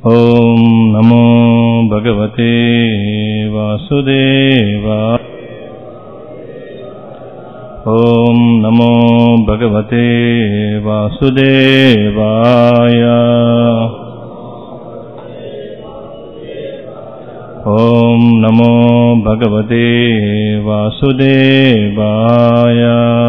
ॐ नमो भगवते वासुदेवा ॐ नमो भगवते वासुदेवाय ॐ नमो भगवते వాసుదేవాయ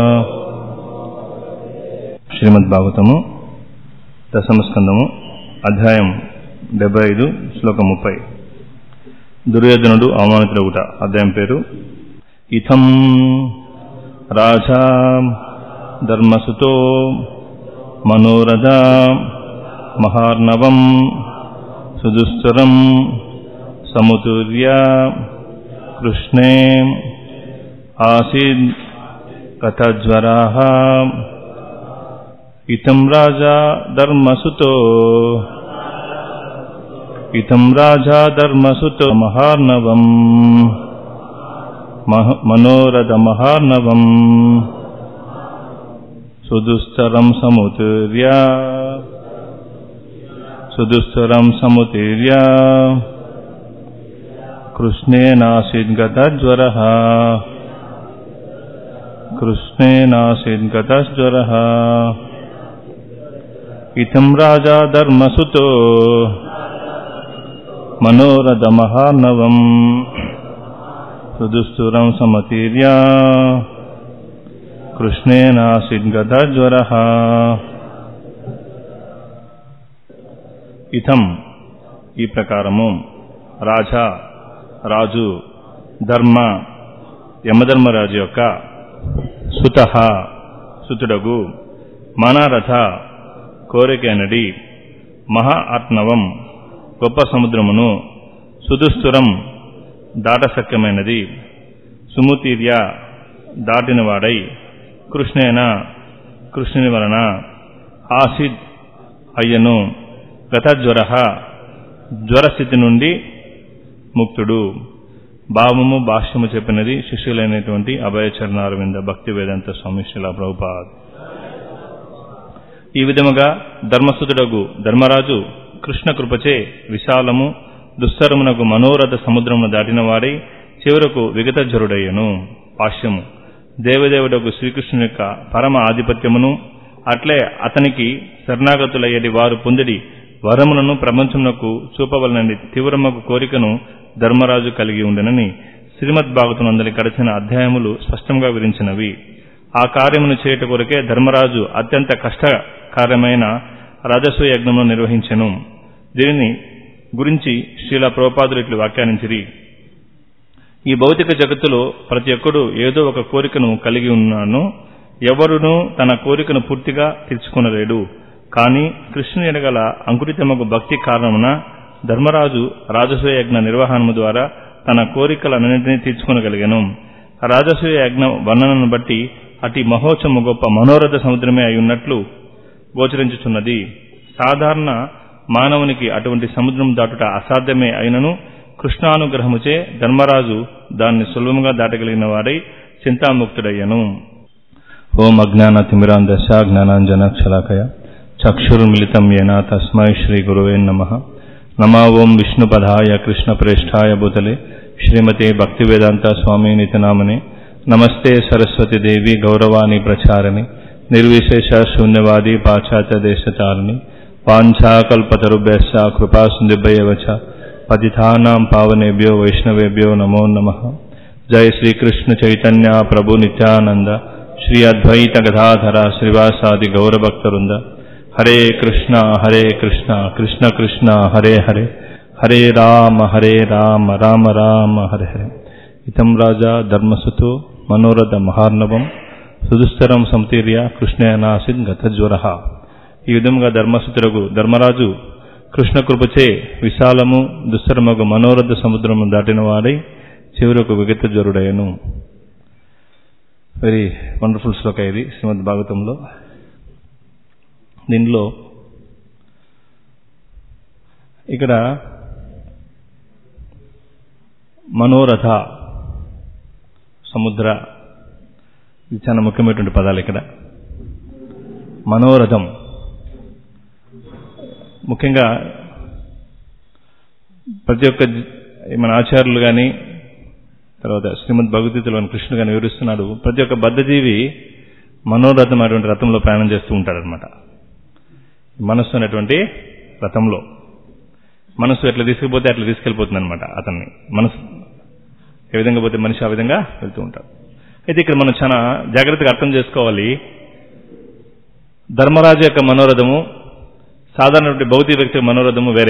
శ్రీమద్ భాగవతము దశమ స్కందము అధ్యాయం డెబ్బై ఐదు శ్లోకం ముప్పై దుర్యోధనుడు అవమానితుడగుట అధ్యాయం పేరు ఇథం రాజా ధర్మసుతో మనోరథ మహార్ణవం సుదుస్తరం సముతుర్య కృష్ణే ఆసీద్ కథజ్వరా ఇతం రాజా ధర్మసుతో ఇతం రాజా ధర్మసుతో మహార్ణవం మనోరథ మహార్ణవం సుదుస్తరం సముతుర్య సుదుస్తరం సముతీర్య कृष्णेनासीद्गतज्वरः कृष्णेनासीद्गतज्वरः इथं राजा धर्मसुतो मनोरथमहार्णवम् सुदुस्तुरं समतीर्य कृष्णेनासीद्गतज्वरः ఇథం ఈ ప్రకారము రాజా రాజు ధర్మ యమధర్మరాజు యొక్క సుత సుతుడగు మనరథ కోరికనడి మహా ఆత్మవం గొప్ప సముద్రమును సుదుస్తురం దాటసక్యమైనది సుముతీర్య దాటినవాడై కృష్ణేన కృష్ణుని వలన ఆసిద్ అయ్యను గతజ్వర జ్వరస్థితి నుండి ముక్తుడు భావము భాష్యము చెప్పినది శిష్యులైనటువంటి అభయచరణారవింద భక్తి వేదాంత స్వామి శిలా ప్రభుపాద్ ఈ విధముగా ధర్మసుతుడగు ధర్మరాజు కృష్ణ కృపచే విశాలము దుస్తరమునకు మనోరథ సముద్రమును దాటినవాడై చివరకు విగతజ్వరుడయ్యను భాష్యము దేవదేవుడకు శ్రీకృష్ణుని యొక్క పరమ ఆధిపత్యమును అట్లే అతనికి శరణాగతులయ్యేది వారు పొందిడి వరములను ప్రపంచమునకు చూపవలనని తీవ్రమకు కోరికను ధర్మరాజు కలిగి ఉండనని శ్రీమద్ భాగవతునందరి గడిచిన అధ్యాయములు స్పష్టంగా వివరించినవి ఆ కార్యమును చేయుట కొరకే ధర్మరాజు అత్యంత కష్టకార్యమైన రాజస్వ యజ్ఞమును నిర్వహించెను దీనిని గురించి శ్రీల ప్రోపాదులు ఇట్లు వ్యాఖ్యానించిరి ఈ భౌతిక జగత్తులో ప్రతి ఒక్కడు ఏదో ఒక కోరికను కలిగి ఉన్నాను ఎవరునూ తన కోరికను పూర్తిగా తీర్చుకునలేడు కాని కృష్ణుని ఎడగల అంకురితమకు భక్తి కారణమున ధర్మరాజు రాజసూయ యజ్ఞ నిర్వహణము ద్వారా తన కోరికలన్నింటినీ తీర్చుకునగలిగాను రాజసూయ యజ్ఞ వర్ణనను బట్టి అతి మహోత్సవము గొప్ప మనోరథ సముద్రమే అయి ఉన్నట్లు గోచరించుచున్నది సాధారణ మానవునికి అటువంటి సముద్రం దాటుట అసాధ్యమే అయినను కృష్ణానుగ్రహముచే ధర్మరాజు దాన్ని సులభంగా దాటగలిగిన వాడై చింతాముక్తుడయ్యను ఓం అజ్ఞానతిమిరాందశ జ్ఞానాంజనక్షలాకయ చక్షుర్మిళితం येन తస్మై శ్రీగురువే నమ నమా ఓం విష్ణుపదాయ కృష్ణప్రేష్ఠాయ భూతలే శ్రీమతే భక్తివేదాంత స్వామి నితనామనే నమస్తే సరస్వతి దేవి గౌరవాణి ప్రచారిణి నిర్విశేష శూన్యవాది పాశ్చాత్య దేశచారిణి వాంఛాకల్పతరుభ్యశ్చ కృపా సింధుభ్యవ చ పతిథానాం పావనేభ్యో వైష్ణవేభ్యో నమో నమ జయ శ్రీకృష్ణ చైతన్య ప్రభు నిత్యానంద శ్రీ అద్వైత గదాధర శ్రీవాసాది గౌరభక్తవృంద హరే కృష్ణ హరే కృష్ణ కృష్ణ కృష్ణ హరే హరే హరే రామ హరే రామ రామ రామ హరే హరే ఇతం రాజా ధర్మసుతో మనోరథ మహార్ణవం సుదుస్తరం సంతీర్య కృష్ణయనాసిన్ గతజ్వర ఈ విధముగా ధర్మసుతుడగు ధర్మరాజు కృష్ణ కృపచే విశాలము దుస్తరమగు మనోరథ సముద్రము దాటిన వాడై చివరకు విగత జ్వరుడయను వెరీ వండర్ఫుల్ శ్లోక ఇది శ్రీమద్ భాగవతంలో దీనిలో ఇక్కడ మనోరథ సముద్ర ఇది చాలా ముఖ్యమైనటువంటి పదాలు ఇక్కడ మనోరథం ముఖ్యంగా ప్రతి ఒక్క జ- మన ఆచార్యులు కానీ తర్వాత శ్రీమద్ భగవద్గీతలో కృష్ణుడు కానీ వివరిస్తున్నాడు ప్రతి ఒక్క బద్ధజీవి మనోరథం అటువంటి రథంలో ప్రయాణం చేస్తూ ఉంటాడనమాట మనస్సు అనేటువంటి రథంలో మనస్సు ఎట్లా తీసుకుపోతే అట్లా తీసుకెళ్ళిపోతుంది అనమాట అతన్ని మనసు ఏ విధంగా పోతే మనిషి ఆ విధంగా వెళ్తూ ఉంటాడు అయితే ఇక్కడ మనం చాలా జాగ్రత్తగా అర్థం చేసుకోవాలి ధర్మరాజు యొక్క మనోరథము సాధారణ భౌతిక వ్యక్తి యొక్క మనోరథము వేరే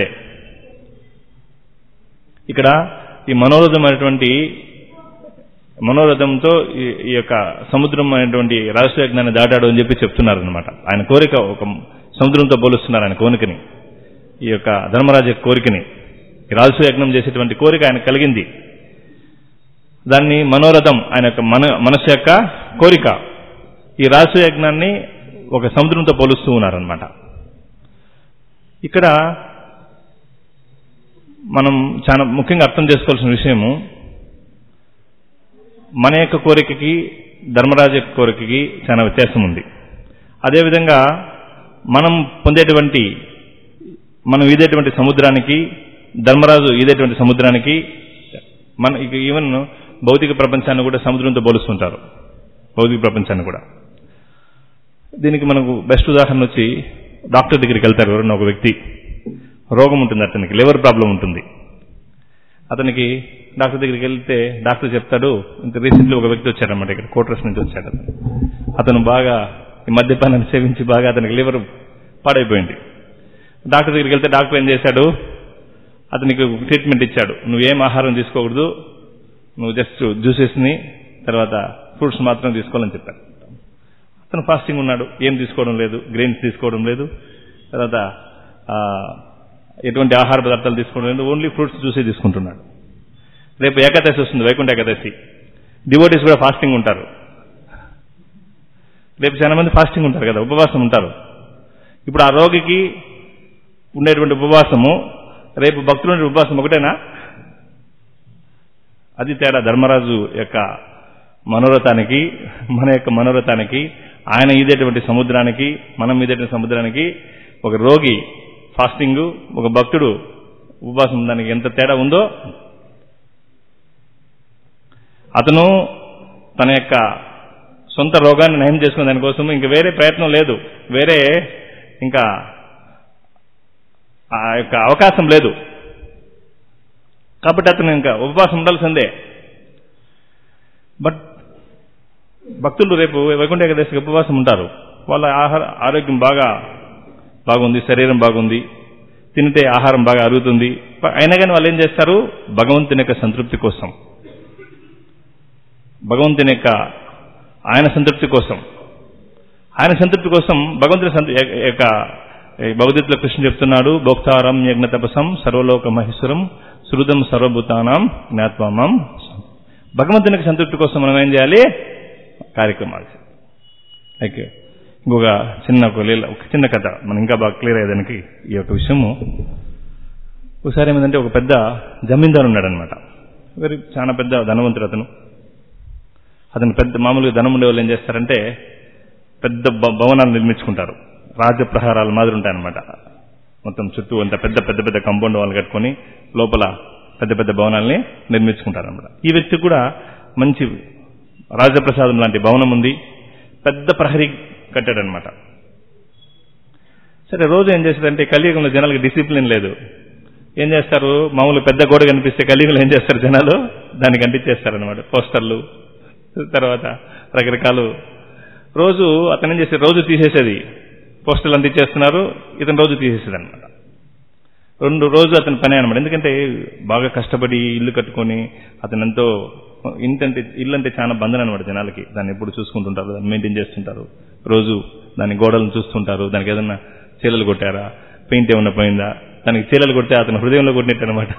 ఇక్కడ ఈ మనోరథం అనేటువంటి మనోరథంతో ఈ ఈ యొక్క సముద్రం అనేటువంటి రాజశేఖరాన్ని దాటాడు అని చెప్పి చెప్తున్నారు అనమాట ఆయన కోరిక ఒక సముద్రంతో పోలుస్తున్నారు ఆయన కోరికని ఈ యొక్క ధర్మరాజు యొక్క కోరికని ఈ రాజసూయజ్ఞం చేసేటువంటి కోరిక ఆయన కలిగింది దాన్ని మనోరథం ఆయన యొక్క మన మనస్సు యొక్క కోరిక ఈ రాజసూయజ్ఞాన్ని ఒక సముద్రంతో పోలుస్తూ ఉన్నారనమాట ఇక్కడ మనం చాలా ముఖ్యంగా అర్థం చేసుకోవాల్సిన విషయము మన యొక్క కోరికకి ధర్మరాజు యొక్క కోరికకి చాలా వ్యత్యాసం ఉంది అదేవిధంగా మనం పొందేటువంటి మనం ఈదేటువంటి సముద్రానికి ధర్మరాజు ఈదేటువంటి సముద్రానికి మన ఇక ఈవెన్ భౌతిక ప్రపంచాన్ని కూడా సముద్రంతో పోలుస్తుంటారు భౌతిక ప్రపంచాన్ని కూడా దీనికి మనకు బెస్ట్ ఉదాహరణ వచ్చి డాక్టర్ దగ్గరికి వెళ్తారు ఎవరైనా ఒక వ్యక్తి రోగం ఉంటుంది అతనికి లివర్ ప్రాబ్లం ఉంటుంది అతనికి డాక్టర్ దగ్గరికి వెళ్తే డాక్టర్ చెప్తాడు ఇంత రీసెంట్లీ ఒక వ్యక్తి వచ్చాడనమాట ఇక్కడ కోట్రస్ నుంచి వచ్చాడు అతను. అతను బాగా ఈ మద్యపానాన్ని సేవించి బాగా అతనికి లివర్ పాడైపోయింది డాక్టర్ దగ్గరికి వెళ్తే డాక్టర్ ఏం చేశాడు అతనికి ఒక ట్రీట్మెంట్ ఇచ్చాడు నువ్వేం ఆహారం తీసుకోకూడదు నువ్వు జస్ట్ జ్యూసెస్ని తర్వాత ఫ్రూట్స్ మాత్రం తీసుకోవాలని చెప్పాడు అతను ఫాస్టింగ్ ఉన్నాడు ఏం తీసుకోవడం లేదు గ్రెయిన్స్ తీసుకోవడం లేదు తర్వాత ఆ, ఎటువంటి ఆహార పదార్థాలు తీసుకోవడం లేదు ఓన్లీ ఫ్రూట్స్ జ్యూసే తీసుకుంటున్నాడు రేపు ఏకాదశి వస్తుంది వైకుంఠ ఏకాదశి డివోటీస్ కూడా ఫాస్టింగ్ ఉంటారు రేపు చాలా మంది ఫాస్టింగ్ ఉంటారు కదా ఉపవాసం ఉంటారు ఇప్పుడు ఆ రోగికి ఉండేటువంటి ఉపవాసము రేపు భక్తులు ఉండే ఉపవాసం ఒకటేనా అది తేడా ధర్మరాజు యొక్క మనోరథానికి మన యొక్క మనోరథానికి ఆయన ఈదేటువంటి సముద్రానికి మనం ఈదేటువంటి సముద్రానికి ఒక రోగి ఫాస్టింగ్ ఒక భక్తుడు ఉపవాసం దానికి ఎంత తేడా ఉందో అతను తన యొక్క సొంత రోగాన్ని నయం చేసుకునే దానికోసం ఇంక వేరే ప్రయత్నం లేదు వేరే ఇంకా ఆ యొక్క అవకాశం లేదు కాబట్టి అతను ఇంకా ఉపవాసం ఉండాల్సిందే బట్ భక్తులు రేపు వైకుంఠ ఏకాదశికి ఉపవాసం ఉంటారు వాళ్ళ ఆహార ఆరోగ్యం బాగా బాగుంది శరీరం బాగుంది తింటే ఆహారం బాగా అరుగుతుంది అయినా కానీ వాళ్ళు ఏం చేస్తారు భగవంతుని యొక్క సంతృప్తి కోసం భగవంతుని యొక్క ఆయన సంతృప్తి కోసం ఆయన సంతృప్తి కోసం భగవంతుని సంతృ యొక్క- యొక్క ఈ భగవద్గీతలో కృష్ణ చెప్తున్నాడు భోక్తారం యజ్ఞ తపసం సర్వలోక మహేశ్వరం శృదం సర్వభూతానం జ్ఞాత్వామం భగవంతునికి సంతృప్తి కోసం మనం ఏం చేయాలి కార్యక్రమాలు చేయాలి. ఓకే ఇంకొక చిన్న ఒక లీల ఒక చిన్న కథ మనం ఇంకా బాగా క్లియర్ అయ్యేదానికి ఈ యొక్క విషయము ఒకసారి ఏమైందంటే ఒక పెద్ద జమీందారు ఉన్నాడనమాట వెరీ చాలా పెద్ద ధనవంతుడు అతను అతను పెద్ద మామూలుగా ధనం ఉండే వాళ్ళు ఏం చేస్తారంటే పెద్ద భ- భవనాలు నిర్మించుకుంటారు రాజప్రహారాల మాదిరి ఉంటాయన్నమాట మొత్తం చుట్టూ అంత పెద్ద పెద్ద పెద్ద కాంపౌండ్ వాళ్ళు కట్టుకొని లోపల పెద్ద పెద్ద భవనాల్ని నిర్మించుకుంటారు అనమాట ఈ వ్యక్తి కూడా మంచి రాజప్రసాదం లాంటి భవనం ఉంది పెద్ద ప్రహరీ కట్టాడనమాట సరే రోజు ఏం చేస్తారంటే కలియుగంలో జనాలకి డిసిప్లిన్ లేదు ఏం చేస్తారు మామూలు పెద్ద గోడ కనిపిస్తే కలియుగంలో ఏం చేస్తారు జనాలు దానికి అంటించేస్తారనమాట పోస్టర్లు తర్వాత రకరకాలు రోజు అతను ఏం చేస్తే రోజు తీసేసేది పోస్టర్లు అంటించేస్తున్నారు ఇతను రోజు తీసేసేది అనమాట రెండు రోజు అతని పని అనమాట ఎందుకంటే బాగా కష్టపడి ఇల్లు కట్టుకొని అతను ఎంతో ఇంతంటే ఇల్లు అంటే చాలా బంధన అనమాట జనాలకి దాన్ని ఎప్పుడు చూసుకుంటుంటారు దాన్ని మెయింటైన్ చేస్తుంటారు రోజు దాని గోడలను చూస్తుంటారు దానికి ఏదన్నా చీలలు కొట్టారా పెయింట్ ఏమన్నా పోయిందా దానికి చీలలు కొడితే అతను హృదయంలో కొట్టినట్టు అనమాట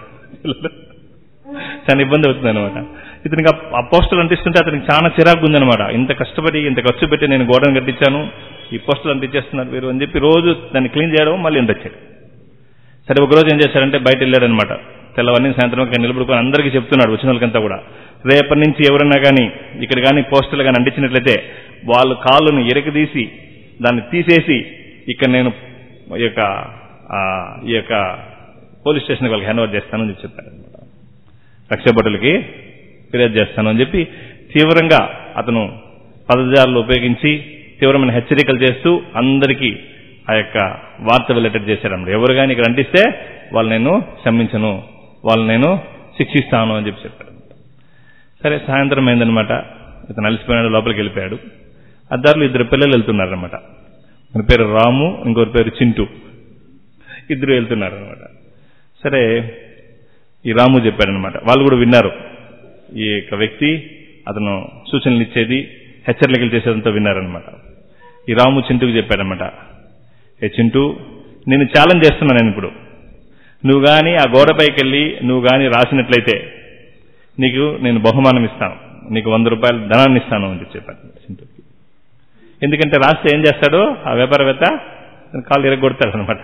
చాలా ఇబ్బంది అవుతుంది అనమాట ఇతనికి ఆ- ఆ పోస్టర్లు అంటిస్తుంటే అతనికి చాలా చిరాకు ఉందనమాట ఇంత కష్టపడి ఇంత ఖర్చు పెట్టి నేను గోడను కట్టించాను ఈ పోస్టర్లు అంటించేస్తున్నారు మీరు అని చెప్పి రోజు దాన్ని క్లీన్ చేయడం మళ్ళీ ఉండొచ్చాడు సరే ఒక రోజు ఏం చేశాడంటే బయట వెళ్ళాడనమాట తెల్లవన్నీ సాయంత్రం ఇక్కడ నిలబడుకొని అందరికీ చెప్తున్నాడు వచ్చిన వాళ్ళకంతా కూడా రేపటి నుంచి ఎవరన్నా కానీ ఇక్కడ కానీ పోస్టర్లు కానీ అంటించినట్లయితే వాళ్ళు కాళ్ళను ఎరకదీసి దాన్ని తీసేసి ఇక్కడ నేను ఈ యొక్క ఆ, ఈ యొక్క పోలీస్ స్టేషన్కి వాళ్ళకి హ్యాండ్ ఓవర్ చేస్తానని చెప్పి చెప్పాడు అనమాట రక్షభటులకి ఫిర్యాదు చేస్తాను అని చెప్పి తీవ్రంగా అతను పదజాలను ఉపయోగించి తీవ్రమైన హెచ్చరికలు చేస్తూ అందరికీ ఆ యొక్క వార్త వెళ్ళేటట్టు చేశాడన్నమాట ఎవరు కానీ ఇక్కడ అంటిస్తే వాళ్ళు నేను క్షమించను వాళ్ళు నేను శిక్షిస్తాను అని చెప్పి చెప్పాడు సరే సాయంత్రం అయిందనమాట ఇతను అలసిపోయినాడు లోపలికి వెళ్ళిపోయాడు అద్దారులు ఇద్దరు పిల్లలు వెళ్తున్నారనమాట మన పేరు రాము ఇంకొకరి పేరు చింటూ ఇద్దరు వెళ్తున్నారనమాట సరే ఈ రాము చెప్పాడనమాట వాళ్ళు కూడా విన్నారు ఈ యొక్క వ్యక్తి అతను సూచనలు ఇచ్చేది హెచ్చరికలు చేసేదంతా విన్నారనమాట ఈ రాము చింటూకి చెప్పాడనమాట ఏ చింటూ నేను ఛాలెంజ్ చేస్తున్నాను నేను ఇప్పుడు నువ్వు గాని ఆ గోడపైకి వెళ్ళి నువ్వు గాని రాసినట్లయితే నీకు నేను బహుమానం ఇస్తాను నీకు వంద రూపాయలు ధనాన్ని ఇస్తాను అని చెప్పి చెప్పాను చింటూకి ఎందుకంటే రాస్తే ఏం చేస్తాడు ఆ వ్యాపారవేత్త కాళ్ళు ఇరగొడతాడు అనమాట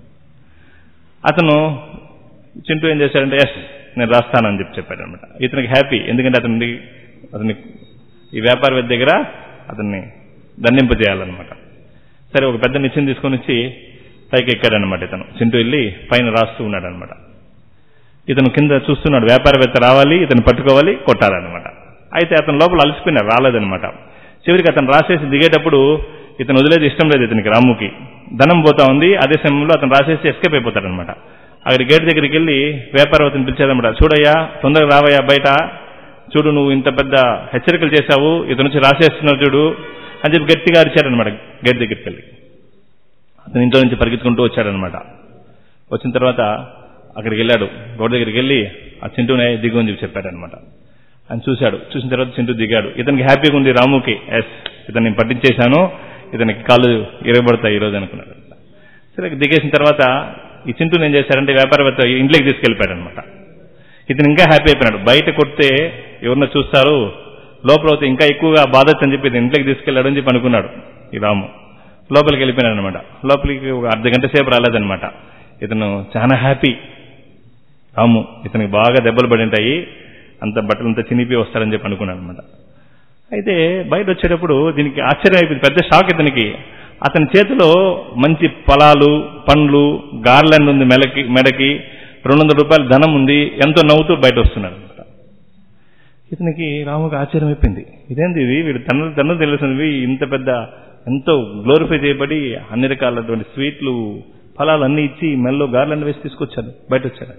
అతను చింటూ ఏం చేశాడంటే ఎస్ నేను రాస్తానని చెప్పి చెప్పాడు అనమాట ఇతనికి హ్యాపీ ఎందుకంటే అతని అతని ఈ వ్యాపారవేత్త దగ్గర అతన్ని దండింపజేయాలన్నమాట సరే ఒక పెద్ద నిత్యం తీసుకొని వచ్చి పైకి ఎక్కాడనమాట ఇతను చింటూ వెళ్ళి పైన రాస్తూ ఉన్నాడు అనమాట ఇతను కింద చూస్తున్నాడు వ్యాపారవేత్త రావాలి ఇతను పట్టుకోవాలి కొట్టాలన్నమాట అయితే అతను లోపల అలసిపోయినాడు రాలేదనమాట చివరికి అతను రాసేసి దిగేటప్పుడు ఇతను వదిలేది ఇష్టం లేదు ఇతనికి రాముకి ధనం పోతా ఉంది అదే సమయంలో అతను రాసేసి ఎస్కేప్ అయిపోతాడనమాట అక్కడ గేట్ దగ్గరికి వెళ్ళి వ్యాపారవేత్తని పిలిచాడనమాట చూడయ్యా తొందరగా రావయ్యా బయట చూడు నువ్వు ఇంత పెద్ద హెచ్చరికలు చేశావు ఇతను నుంచి రాసేస్తున్నావు చూడు అని చెప్పి గట్టిగా అరిచాడనమాట గేట్ దగ్గరికి వెళ్ళి అతని ఇంట్లో నుంచి పరిగెత్తుకుంటూ వచ్చాడనమాట వచ్చిన తర్వాత అక్కడికి వెళ్ళాడు గోడ దగ్గరికి వెళ్ళి ఆ చింటూనే దిగు అని చెప్పి చెప్పాడనమాట అని చూశాడు చూసిన తర్వాత చింటూ దిగాడు ఇతనికి హ్యాపీగా ఉంది రాముకి ఎస్ ఇతన్ని పట్టించేశాను ఇతనికి కాళ్ళు ఇరగబడతాయి ఈరోజు అనుకున్నాడు సరే దిగేసిన తర్వాత ఈ చింటూని ఏం చేశారంటే వ్యాపారవేత్త ఇంట్లోకి తీసుకెళ్ళిపోయాడు అనమాట ఇతను ఇంకా హ్యాపీ అయిపోయినాడు బయట కొడితే ఎవరినో చూస్తారు లోపల అయితే ఇంకా ఎక్కువగా బాధొచ్చు అని చెప్పి ఇతను ఇంట్లోకి తీసుకెళ్లాడు అని చెప్పి అనుకున్నాడు ఈ రాము లోపలికి వెళ్ళిపోయినాడు అనమాట లోపలికి ఒక అర్ధ గంట సేపు రాలేదనమాట ఇతను చాలా హ్యాపీ రాము ఇతనికి బాగా దెబ్బలు పడి ఉంటాయి అంత బట్టలంతా చినిపి వస్తాడని చెప్పి అనుకున్నాడు అనమాట అయితే బయట వచ్చేటప్పుడు దీనికి ఆశ్చర్యం అయిపోయింది పెద్ద షాక్ ఇతనికి అతని చేతిలో మంచి ఫలాలు పండ్లు గార్లెండ్ ఉంది మెడకి మెడకి రెండు వందల రూపాయల ధనం ఉంది ఎంతో నవ్వుతూ బయట వస్తున్నాడు అనమాట ఇతనికి రాముకి ఆశ్చర్యం అయిపోయింది ఇదేంది ఇది వీడు తన తను తెలిసింది ఇంత పెద్ద ఎంతో గ్లోరిఫై చేయబడి అన్ని రకాలటువంటి స్వీట్లు ఫలాలు అన్ని ఇచ్చి మెల్లో గార్లెండ్ వేసి తీసుకొచ్చాడు బయట వచ్చాడు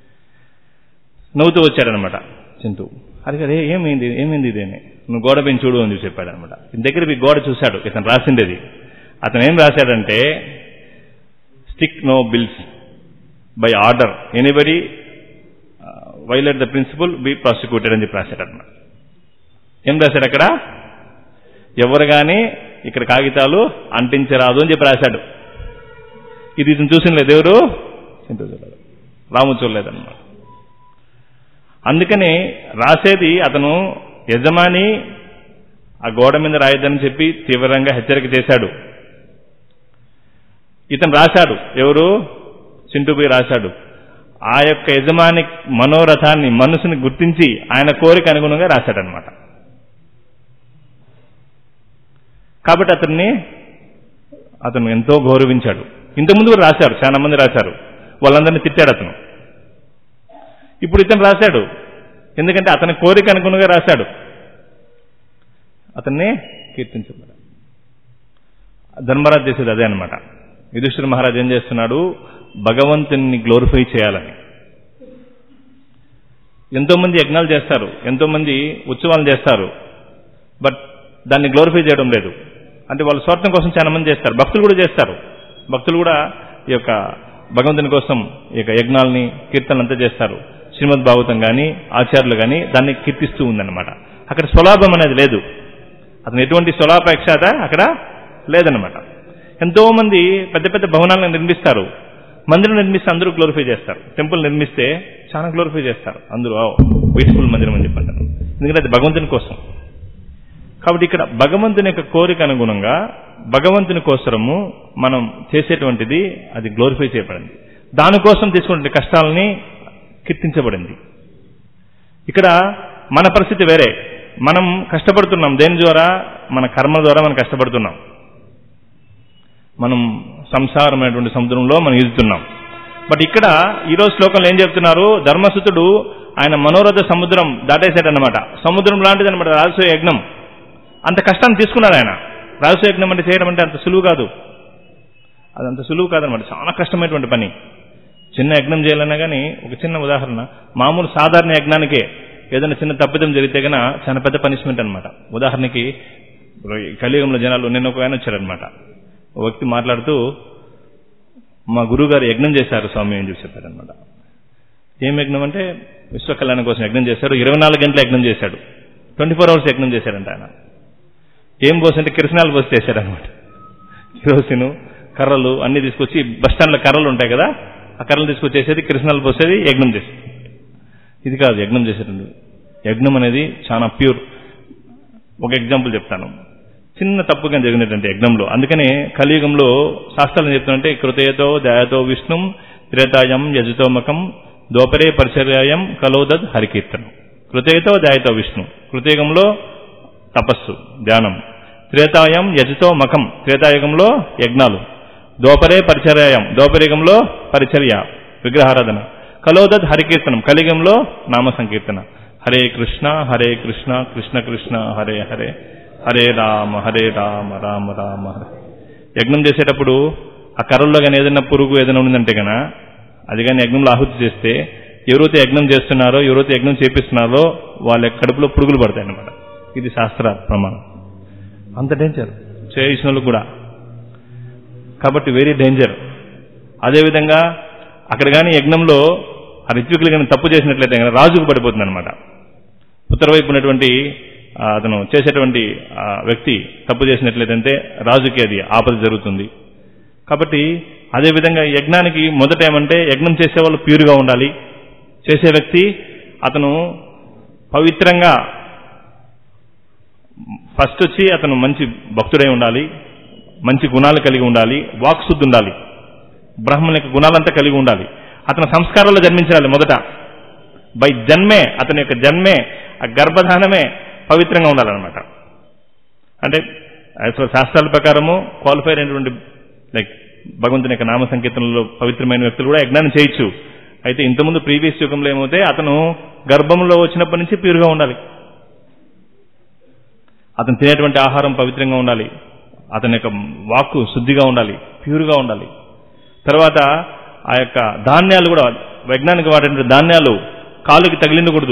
నవ్వుతూ వచ్చాడనమాట చింటూ అది అదే ఏమైంది ఏమైంది ఇదేనే నువ్వు గోడ పైన చూడు అని చెప్పాడు అనమాట దగ్గర పోయి గోడ చూశాడు ఇతను రాసిండేది అతను ఏం రాశాడంటే stick no bills by order anybody violate the principle be prosecuted అని చెప్పి రాశాడు అనమాట ఏం రాశాడు అక్కడ ఎవరు కానీ ఇక్కడ కాగితాలు అంటించరాదు అని చెప్పి రాశాడు ఇది ఇతను చూసినలేదు ఎవరు రాము చూడలేదన్నమాట అందుకని రాసేది అతను యజమాని ఆ గోడ మీద రాయొద్దని చెప్పి తీవ్రంగా హెచ్చరిక చేశాడు ఇతను రాశాడు ఎవరు చింటూపోయి రాశాడు ఆ యొక్క యజమాని మనోరథాన్ని మనసుని గుర్తించి ఆయన కోరిక అనుగుణంగా రాశాడనమాట కాబట్టి అతన్ని అతను ఎంతో గౌరవించాడు ఇంతకుముందు కూడా రాశారు చాలా మంది రాశారు వాళ్ళందరినీ తిట్టాడు అతను ఇప్పుడు ఇతను రాశాడు ఎందుకంటే అతని కోరిక అనుగుణంగా రాశాడు అతన్ని కీర్తించబడ ధర్మరాజు చేసేది అదే అనమాట యుధిష్ఠిర మహారాజ్ ఏం చేస్తున్నాడు భగవంతుని గ్లోరిఫై చేయాలని ఎంతో మంది యజ్ఞాలు చేస్తారు ఎంతో మంది ఉత్సవాలు చేస్తారు బట్ దాన్ని గ్లోరిఫై చేయడం లేదు అంటే వాళ్ళ స్వార్థం కోసం చాలా మంది చేస్తారు భక్తులు కూడా చేస్తారు భక్తులు కూడా ఈ యొక్క భగవంతుని కోసం ఈ యొక్క యజ్ఞాలని కీర్తనలు అంతా చేస్తారు శ్రీమద్ భాగవతం కానీ ఆచార్యులు కానీ దాన్ని కీర్తిస్తూ ఉందన్నమాట అక్కడ స్వలాభం అనేది లేదు అతను ఎటువంటి స్వలాపేక్షత అక్కడ లేదన్నమాట ఎంతో మంది పెద్ద పెద్ద భవనాలను నిర్మిస్తారు మందిరం నిర్మిస్తే అందరూ గ్లోరిఫై చేస్తారు టెంపుల్ నిర్మిస్తే చాలా గ్లోరిఫై చేస్తారు అందరూ బ్యూటిఫుల్ మందిరం అని చెప్పంటారు ఎందుకంటే అది భగవంతుని కోసం కాబట్టి ఇక్కడ భగవంతుని యొక్క కోరిక అనుగుణంగా భగవంతుని కోసరము మనం చేసేటువంటిది అది గ్లోరిఫై చేయబడింది దానికోసం తీసుకునే కష్టాలని కీర్తించబడింది ఇక్కడ మన పరిస్థితి వేరే మనం కష్టపడుతున్నాం దేని ద్వారా మన కర్మ ద్వారా మనం కష్టపడుతున్నాం మనం సంసారమైనటువంటి సముద్రంలో మనం ఈదుతున్నాం బట్ ఇక్కడ ఈరోజు శ్లోకంలో ఏం చెప్తున్నారు ధర్మసుతుడు ఆయన మనోరథ సముద్రం దాటేశాడనమాట సముద్రం లాంటిది అనమాట రాజసూయ యజ్ఞం అంత కష్టాన్ని తీసుకున్నాడు ఆయన రాజసూయ యజ్ఞం అంటే చేయడం అంటే అంత సులువు కాదు అదంత సులువు కాదనమాట చాలా కష్టమైనటువంటి పని చిన్న యజ్ఞం చేయాలన్నా కానీ ఒక చిన్న ఉదాహరణ మామూలు సాధారణ యజ్ఞానికే ఏదైనా చిన్న తప్పిదం జరిగితే గన చాలా పెద్ద పనిష్మెంట్ అనమాట ఉదాహరణకి కలియుగంలో జనాలు నిన్న ఒక ఆయన వచ్చారనమాట ఒక వ్యక్తి మాట్లాడుతూ మా గురువు గారు యజ్ఞం చేశారు స్వామి అని చెప్పి చెప్పారనమాట ఏం యజ్ఞం అంటే విశ్వ కళ్యాణం కోసం యజ్ఞం చేశారు ఇరవై నాలుగు గంటల యజ్ఞం చేశాడు ట్వంటీ ఫోర్ అవర్స్ యజ్ఞం చేశాడంట ఆయన ఏం పోసి అంటే కిరసనాలు పోసి చేశాడనమాట కిరోసిను కర్రలు అన్ని తీసుకొచ్చి బస్ స్టాండ్లో కర్రలు ఉంటాయి కదా ఆ కర్రలు తీసుకొచ్చేసేది కిరసనాలు పోసేది యజ్ఞం చేసేది ఇది కాదు యజ్ఞం చేసేటండి యజ్ఞం అనేది చాలా ప్యూర్ ఒక ఎగ్జాంపుల్ చెప్తాను చిన్న తప్పుగా జరిగినటువంటి యజ్ఞంలో అందుకనే కలియుగంలో శాస్త్రాలు చెప్తుంటే కృతయతో దయతో విష్ణుం త్రేతాయం యజుతోమకం దోపరే పరిచర్యాయం కలోదద్ హరికీర్తనం కృతయతో దయతో విష్ణు కృతయుగంలో తపస్సు ధ్యానం త్రేతాయం యజుతో మఖం త్రేతాయుగంలో యజ్ఞాలు దోపరే పరిచర్యాయం దోపరయుగంలో పరిచర్య విగ్రహారాధన కలోదత్ హరికీర్తనం కలియుగంలో నామ సంకీర్తన హరే కృష్ణ హరే కృష్ణ కృష్ణ కృష్ణ హరే హరే హరే రామ హరే రామ రామ రామ హరే యజ్ఞం చేసేటప్పుడు ఆ కర్రల్లో కానీ ఏదైనా పురుగు ఏదైనా ఉందంటే గన అది కానీ యజ్ఞంలో ఆహుతి చేస్తే ఎవరైతే యజ్ఞం చేస్తున్నారో ఎవరైతే యజ్ఞం చేపిస్తున్నారో వాళ్ళ కడుపులో పురుగులు పడతాయి అన్నమాట ఇది శాస్త్ర ప్రమాణం అంత డేంజర్ చేసిన వాళ్ళు కూడా కాబట్టి వెరీ డేంజర్ అదేవిధంగా అక్కడ కానీ యజ్ఞంలో ఆ రిత్వికులు కానీ తప్పు చేసినట్లయితే కనుక రాజుకు పడిపోతుంది అనమాట ఉత్తర వైపు ఉన్నటువంటి ఆ, అతను చేసేటువంటి ఆ, వ్యక్తి తప్పు చేసినట్లయితే రాజుకి అది ఆపద జరుగుతుంది కాబట్టి అదేవిధంగా యజ్ఞానికి మొదట ఏమంటే యజ్ఞం చేసేవాళ్ళు ప్యూర్గా ఉండాలి చేసే వ్యక్తి అతను పవిత్రంగా ఫస్ట్ వచ్చి అతను మంచి భక్తుడై ఉండాలి మంచి గుణాలు కలిగి ఉండాలి వాక్శుద్ధి ఉండాలి బ్రాహ్మణుల యొక్క గుణాలంతా కలిగి ఉండాలి అతని సంస్కారాల్లో జన్మించాలి మొదట బై జన్మే అతని యొక్క జన్మే ఆ గర్భధానమే పవిత్రంగా ఉండాలన్నమాట అంటే యాజ్ పర్ శాస్త్రాల ప్రకారము క్వాలిఫైర్ అయినటువంటి లైక్ భగవంతుని యొక్క నామ సంకీర్తనలో పవిత్రమైన వ్యక్తులు కూడా యజ్ఞాన్ని చేయొచ్చు అయితే ఇంతకుముందు ప్రీవియస్ యుగంలో ఏమవుతే అతను గర్భంలో వచ్చినప్పటి నుంచి ప్యూర్గా ఉండాలి అతను తినేటువంటి ఆహారం పవిత్రంగా ఉండాలి అతని యొక్క వాక్కు శుద్ధిగా ఉండాలి ప్యూర్గా ఉండాలి తర్వాత ఆ యొక్క ధాన్యాలు కూడా యజ్ఞానికి వాడే ధాన్యాలు కాలుకి తగిలిండకూడదు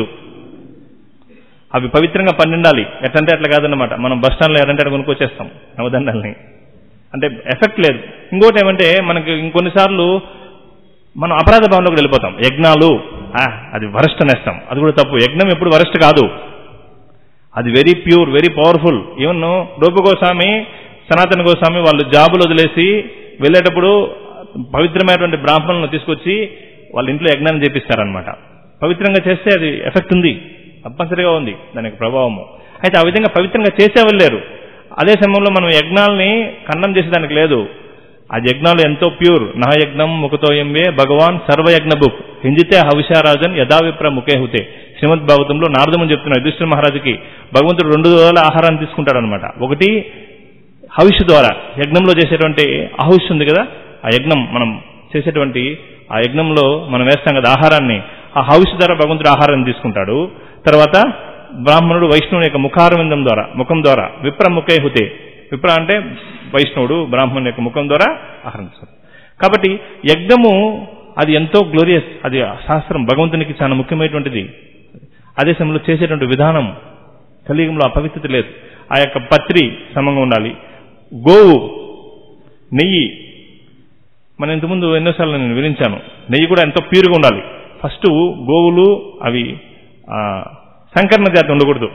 అవి పవిత్రంగా పండిండాలి ఎట్లంటే అట్లా కాదన్నమాట మనం బస్ స్టాండ్లో ఎడంటే అట్లా కొనుక్కొచ్చేస్తాం నవధాన్యాలని అంటే ఎఫెక్ట్ లేదు ఇంకోటి ఏమంటే మనకి ఇంకొన్నిసార్లు మనం అపరాధ భావంలోకి వెళ్ళిపోతాం యజ్ఞాలు ఆ, అది వరస్ట్ అనేస్తాం అది కూడా తప్పు యజ్ఞం ఎప్పుడు వరస్ట్ కాదు అది very pure very powerful even Rupa Goswami Sanatana Goswami వాళ్ళు జాబులు వదిలేసి వెళ్ళేటప్పుడు పవిత్రమైనటువంటి బ్రాహ్మణులను తీసుకొచ్చి వాళ్ళ ఇంట్లో యజ్ఞాన్ని చేపిస్తారనమాట పవిత్రంగా చేస్తే అది ఎఫెక్ట్ ఉంది తప్పనిసరిగా ఉంది దాని యొక్క ప్రభావము అయితే ఆ విధంగా పవిత్రంగా చేసేవాళ్ళు లేరు అదే సమయంలో మనం యజ్ఞాలని ఖండం చేసేదానికి లేదు ఆ యజ్ఞాలు ఎంతో ప్యూర్ నా యజ్ఞం ముఖతో ఎంబే భగవాన్ సర్వయజ్ఞ బుక్ హింజితే హవిషారాజన్ యథావిప్ర ముఖే హుతే శ్రీమద్ భాగవతంలో నారదమని చెప్తున్నారు యుధిష్ఠిర మహారాజుకి భగవంతుడు రెండు రోజుల ఆహారాన్ని తీసుకుంటాడు అనమాట ఒకటి హవిష్ ద్వారా యజ్ఞంలో చేసేటువంటి అహుష్ ఉంది కదా ఆ యజ్ఞం మనం చేసేటువంటి ఆ యజ్ఞంలో మనం వేస్తాం కదా ఆహారాన్ని ఆ హవిష్ ద్వారా భగవంతుడు ఆహారాన్ని తీసుకుంటాడు తర్వాత బ్రాహ్మణుడు వైష్ణవుని యొక్క ముఖారవిందం ద్వారా ముఖం ద్వారా విప్ర ముఖే హుతే విప్ర అంటే వైష్ణవుడు బ్రాహ్మణుని యొక్క ముఖం ద్వారా ఆహారం తీసుకుంటాడు కాబట్టి యజ్ఞము అది ఎంతో గ్లోరియస్ అది శాస్త్రం భగవంతునికి చాలా ముఖ్యమైనటువంటిది అదే సమయంలో చేసేటువంటి విధానం కలియుగంలో అపవిత్రత లేదు ఆ యొక్క పత్రి సమంగా ఉండాలి గోవు నెయ్యి మన ఇంతకుముందు ఎన్నోసార్లు నేను వివరించాను నెయ్యి కూడా ఎంతో ప్యూర్గా ఉండాలి ఫస్ట్ గోవులు అవి ఆ, సంకరణ జాతి ఉండకూడదు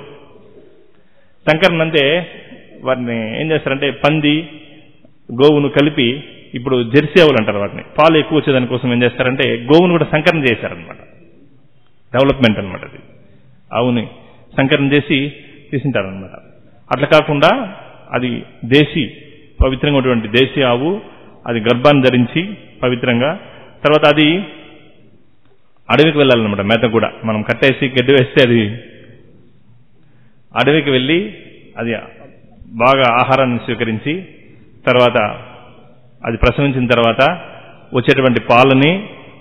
సంకరణ అంటే వాటిని ఏం చేస్తారంటే పంది గోవును కలిపి ఇప్పుడు జెర్సీ ఆవులు అంటారు వాటిని పాలు ఎక్కువ వచ్చేదాని కోసం ఏం చేస్తారంటే గోవును కూడా సంకరణ చేశారనమాట డెవలప్మెంట్ అనమాట అది ఆవుని సంకరణ చేసి తీసింటారనమాట అట్లా కాకుండా అది దేశీ పవిత్రంగా ఉన్నటువంటి దేశీ ఆవు అది గర్భాన్ని ధరించి పవిత్రంగా తర్వాత అది అడవికి వెళ్ళాలన్నమాట మేత కూడా మనం కట్టేసి గడ్డి వేస్తే అది అడవికి వెళ్ళి అది బాగా ఆహారాన్ని స్వీకరించి తర్వాత అది ప్రసవించిన తర్వాత వచ్చేటువంటి పాలని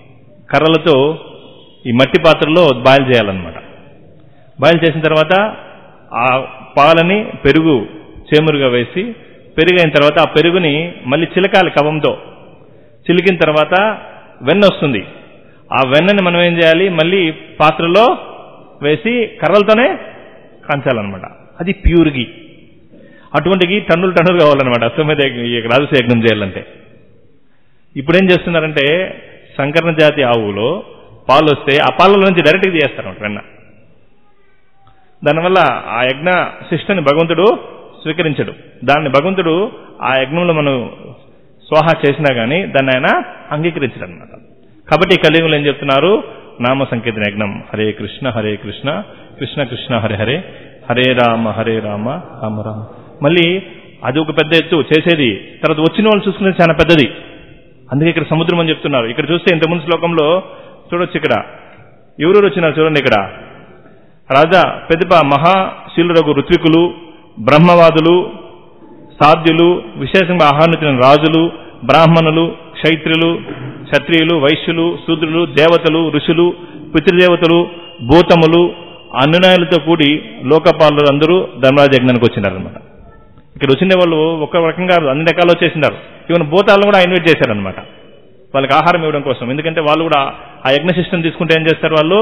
కర్రలతో ఈ మట్టి పాత్రలో బాయిల్ చేయాలన్నమాట బాయిల్ చేసిన తర్వాత ఆ పాలని పెరుగు చేమురుగా వేసి పెరుగు అయిన తర్వాత ఆ పెరుగుని మళ్ళీ చిలకాలి కవంతో చిలికిన తర్వాత వెన్న వస్తుంది ఆ వెన్నని మనం ఏం చేయాలి మళ్ళీ పాత్రలో వేసి కర్రలతోనే కాంచాలన్నమాట అది ప్యూర్ గీ అటువంటి గీ టన్నులు టన్నులు కావాలన్నమాట అశ్వమేధ యజ్ఞం- ఈ రాజస యజ్ఞం చేయాలంటే ఇప్పుడు ఏం చేస్తున్నారంటే సంకరణ జాతి ఆవులో పాలు వస్తే ఆ పాలలో నుంచి డైరెక్ట్గా తీయేస్తారు వెన్న దానివల్ల ఆ యజ్ఞ శిష్టని భగవంతుడు స్వీకరించడు దాన్ని భగవంతుడు ఆ యజ్ఞంలో మనం స్వాహా చేసినా గానీ దాన్ని ఆయన అంగీకరించడు అనమాట కాబట్టి ఈ కలియుగంలో ఏం చెప్తున్నారు నామ సంకీర్తన యజ్ఞం హరే కృష్ణ హరే కృష్ణ కృష్ణ కృష్ణ హరే హరే హరే రామ హరే రామ రామ రామ మళ్ళీ అది ఒక పెద్ద ఎత్తు చేసేది తర్వాత వచ్చిన వాళ్ళు చూసుకునేది చాలా పెద్దది అందుకే ఇక్కడ సముద్రం అని చెప్తున్నారు ఇక్కడ చూస్తే ఇంతకుముందు శ్లోకంలో చూడొచ్చు ఇక్కడ ఎవరెవరు వచ్చినారు చూడండి ఇక్కడ రాజా పెద్దప మహాశీలురగు ఋత్వికులు బ్రహ్మవాదులు సాధ్యులు విశేషంగా ఆహ్వానించిన రాజులు బ్రాహ్మణులు క్షైత్రులు క్షత్రియులు వైశ్యులు శూద్రులు దేవతలు ఋషులు పితృదేవతలు భూతములు అనునాయులతో కూడి లోకపాలు అందరూ ధర్మరాజ యజ్ఞానికి వచ్చినారనమాట ఇక్కడ వచ్చిన వాళ్ళు ఒక రకంగా అన్ని రకాలు వచ్చేసినారు ఈవెన్ భూతాలను కూడా ఇన్వైట్ చేశారనమాట వాళ్ళకి ఆహారం ఇవ్వడం కోసం ఎందుకంటే వాళ్ళు కూడా ఆ యజ్ఞ సిస్టమ్ తీసుకుంటే ఏం చేస్తారు వాళ్ళు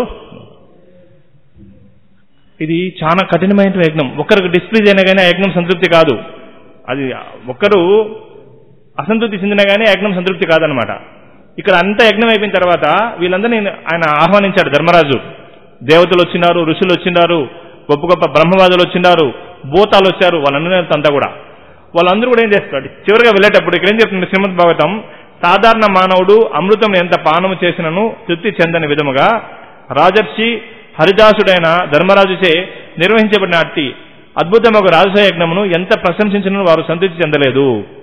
ఇది చాలా కఠినమైన యజ్ఞం ఒక్కరికి డిస్ప్లీజ్ అయినా కానీ ఆ యజ్ఞం సంతృప్తి కాదు అది ఒక్కరు అసంతృప్తి చెందినా కానీ ఆ యజ్ఞం సంతృప్తి కాదనమాట ఇక్కడ అంత యజ్ఞం అయిపోయిన తర్వాత వీళ్ళందరినీ ఆయన ఆహ్వానించాడు ధర్మరాజు దేవతలు వచ్చినారు ఋషులు వచ్చినారు గొప్ప గొప్ప బ్రహ్మవాదులు వచ్చినారు భూతాలు వచ్చారు వాళ్ళందరూ అంతా కూడా వాళ్ళందరూ కూడా ఏం చేస్తారు చివరిగా వెళ్ళేటప్పుడు ఇక్కడ ఏం చెప్తుంది శ్రీమద్ భాగవతం సాధారణ మానవుడు అమృతం ఎంత పానము చేసినను తృప్తి చెందని విధముగా రాజర్షి హరిదాసుడైన ధర్మరాజుచే నిర్వహించబడిన అట్టి అద్భుతం ఒక రాజస యజ్ఞమును ఎంత ప్రశంసించినను వారు సంతృప్తి చెందలేదు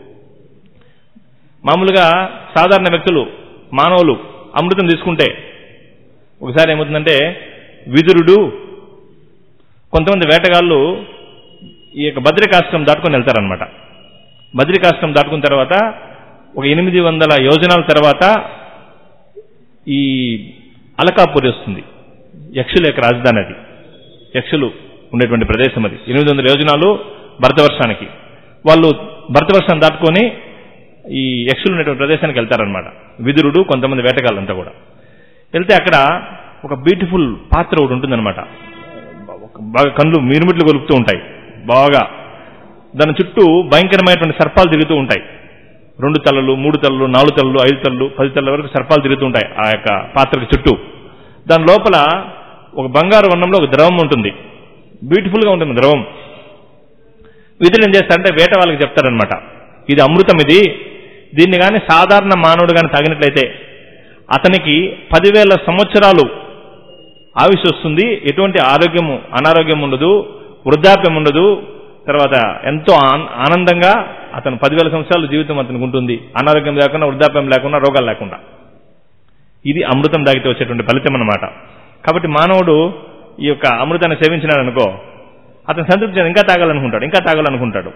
మామూలుగా సాధారణ వ్యక్తులు మానవులు అమృతం తీసుకుంటే ఒకసారి ఏమవుతుందంటే విదురుడు కొంతమంది వేటగాళ్ళు ఈ యొక్క బద్రికాష్టం దాటుకొని వెళ్తారనమాట బద్రికాష్టం దాటుకున్న తర్వాత ఒక ఎనిమిది వందల యోజనాల తర్వాత ఈ అలకాపూరి వస్తుంది యక్షుల యొక్క రాజధాని అది యక్షులు ఉండేటువంటి ప్రదేశం అది ఎనిమిది వందల యోజనాలు భరతవర్షానికి వాళ్ళు భరతవర్షాన్ని దాటుకొని ఈ యక్షులు ఉండేటువంటి ప్రదేశానికి వెళ్తారనమాట విదురుడు కొంతమంది వేటగాళ్ళంతా కూడా వెళ్తే అక్కడ ఒక బ్యూటిఫుల్ పాత్ర ఒకటి ఉంటుందన్నమాట బాగా కళ్ళు మిరుమిట్లు కొలుపుతూ ఉంటాయి బాగా దాని చుట్టూ భయంకరమైనటువంటి సర్పాలు తిరుగుతూ ఉంటాయి రెండు తలలు మూడు తలలు నాలుగు తలలు ఐదు తలలు పది తలల వరకు సర్పాలు తిరుగుతూ ఉంటాయి ఆ యొక్క పాత్రకు చుట్టూ దాని లోపల ఒక బంగారు వర్ణంలో ఒక ద్రవం ఉంటుంది బ్యూటిఫుల్ గా ఉంటుంది ద్రవం విధులు ఏం చేస్తారంటే వేట వాళ్ళకి చెప్తారనమాట ఇది అమృతం ఇది దీన్ని కానీ సాధారణ మానవుడు కానీ తాగినట్లయితే అతనికి పదివేల సంవత్సరాలు ఆయుష్ వస్తుంది ఎటువంటి ఆరోగ్యము అనారోగ్యం ఉండదు వృద్ధాప్యం ఉండదు తర్వాత ఎంతో ఆన్- ఆనందంగా అతను పదివేల సంవత్సరాలు జీవితం అతనికి ఉంటుంది అనారోగ్యం లేకుండా వృద్ధాప్యం లేకుండా రోగాలు లేకుండా ఇది అమృతం తాగితే వచ్చేటువంటి ఫలితం అన్నమాట కాబట్టి మానవుడు ఈ యొక్క అమృతాన్ని సేవించినాడు అనుకో అతను సంతృప్తి చెంది ఇంకా తాగాలనుకుంటాడు ఇంకా తాగాలనుకుంటాడు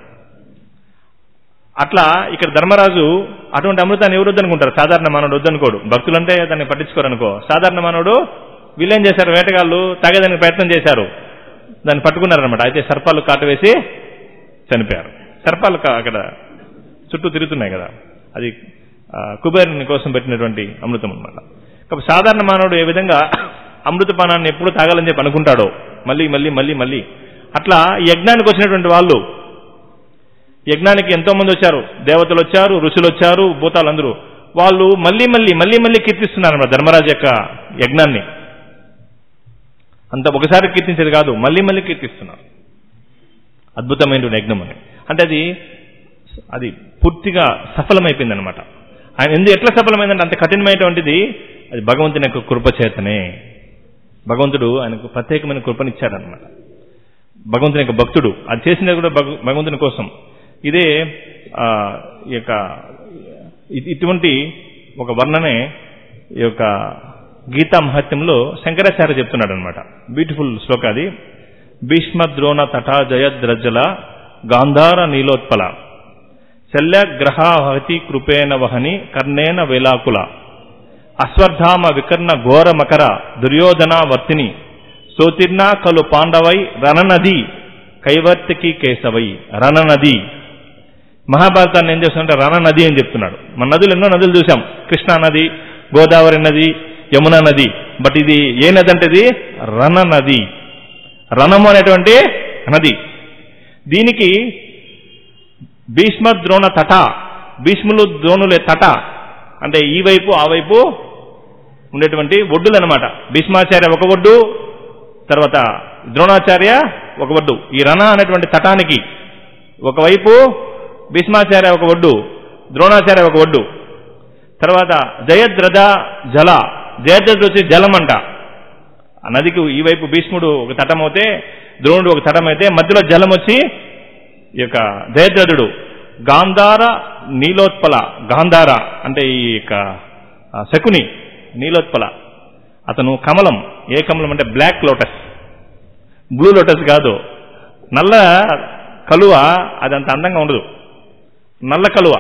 అట్లా ఇక్కడ ధర్మరాజు అటువంటి అమృతాన్ని ఎవరు వద్దనుకుంటారు సాధారణ మానవుడు వద్దనుకోడు భక్తులంటే దాన్ని పట్టించుకోరు అనుకో సాధారణ మానవుడు వీళ్ళేం చేశారు వేటగాళ్ళు తాగేదానికి ప్రయత్నం చేశారు దాన్ని పట్టుకున్నారనమాట అయితే సర్పాలు కాటు వేసి చనిపోయారు సర్పాలు కా- అక్కడ చుట్టూ తిరుగుతున్నాయి కదా అది ఆ, కుబేరుని కోసం పెట్టినటువంటి అమృతం అన్నమాట కాబట్టి సాధారణ మానవుడు ఏ విధంగా అమృతపానాన్ని ఎప్పుడు తాగాలని చెప్పి అనుకుంటాడో మళ్ళీ మళ్ళీ మళ్ళీ మళ్ళీ అట్లా ఈ యజ్ఞానికి వచ్చినటువంటి వాళ్ళు యజ్ఞానికి ఎంతో మంది వచ్చారు దేవతలు వచ్చారు ఋషులు వచ్చారు భూతాలు అందరూ వాళ్ళు మళ్ళీ మళ్ళీ మళ్ళీ మళ్ళీ కీర్తిస్తున్నారు అన్నమాట ధర్మరాజు యొక్క యజ్ఞాన్ని అంత ఒకసారి కీర్తించేది కాదు మళ్ళీ మళ్ళీ కీర్తిస్తున్నారు అద్భుతమైన యజ్ఞం అని అంటే అది అది పూర్తిగా సఫలమైపోయింది అనమాట ఆయన ఎందుకు ఎట్లా సఫలమైందంటే అంత కఠినమైనటువంటిది అది భగవంతుని యొక్క కృప చేతనే భగవంతుడు ఆయనకు ప్రత్యేకమైన కృపనిచ్చాడనమాట భగవంతుని యొక్క భక్తుడు అది చేసినది కూడా భగ- భగవంతుని కోసం ఇదే ఆ, ఈ యొక్క ఇ- ఇటువంటి ఒక వర్ణనే ఈ యొక్క గీతా మహత్యంలో శంకరాచార్య చెప్తున్నాడు అనమాట బ్యూటిఫుల్ శ్లోక అది భీష్మ ద్రోణ తటా జయద్రజ్జల గాంధార నీలోత్పల శల్యగ్రహావతి కృపేణ వహని కర్ణేన వేలాకుల అశ్వత్థామ వికర్ణ ఘోర మకర దుర్యోధన వర్తిని సోతిర్నా కలు పాండవై రణనది కైవర్తికి కేశవై రణనది మహాభారతాన్ని ఏం చేస్తుంటే రణ నది అని చెప్తున్నాడు మన నదులు ఎన్నో నదులు చూసాం కృష్ణా నది గోదావరి నది యమున నది బట్ ఇది ఏ నది అంటే ఇది రణ నది రణము అనేటువంటి నది దీనికి భీష్మ ద్రోణ తట భీష్ములు ద్రోణులే తట అంటే ఈ వైపు ఆ వైపు ఉండేటువంటి ఒడ్డులు అనమాట భీష్మాచార్య ఒక ఒడ్డు తర్వాత ద్రోణాచార్య ఒక ఒడ్డు ఈ రణ అనేటువంటి తటానికి ఒకవైపు భీష్మాచార్య ఒక ఒడ్డు ద్రోణాచార్య ఒక ఒడ్డు తర్వాత జయద్రథ జల జయద్రథ వచ్చి జలం అంట ఆ నదికి ఈ వైపు భీష్ముడు ఒక తటం అయితే ద్రోణుడు ఒక తటం అయితే మధ్యలో జలం వచ్చి ఈ యొక్క జయద్రథుడు గాంధార నీలోత్పల గాంధార అంటే ఈ యొక్క ఆ, శకుని నీలోత్పల అతను కమలం ఏ కమలం అంటే బ్లాక్ లోటస్ బ్లూ లోటస్ కాదు నల్ల కలువ అది అంత అందంగా ఉండదు నల్ల కలువ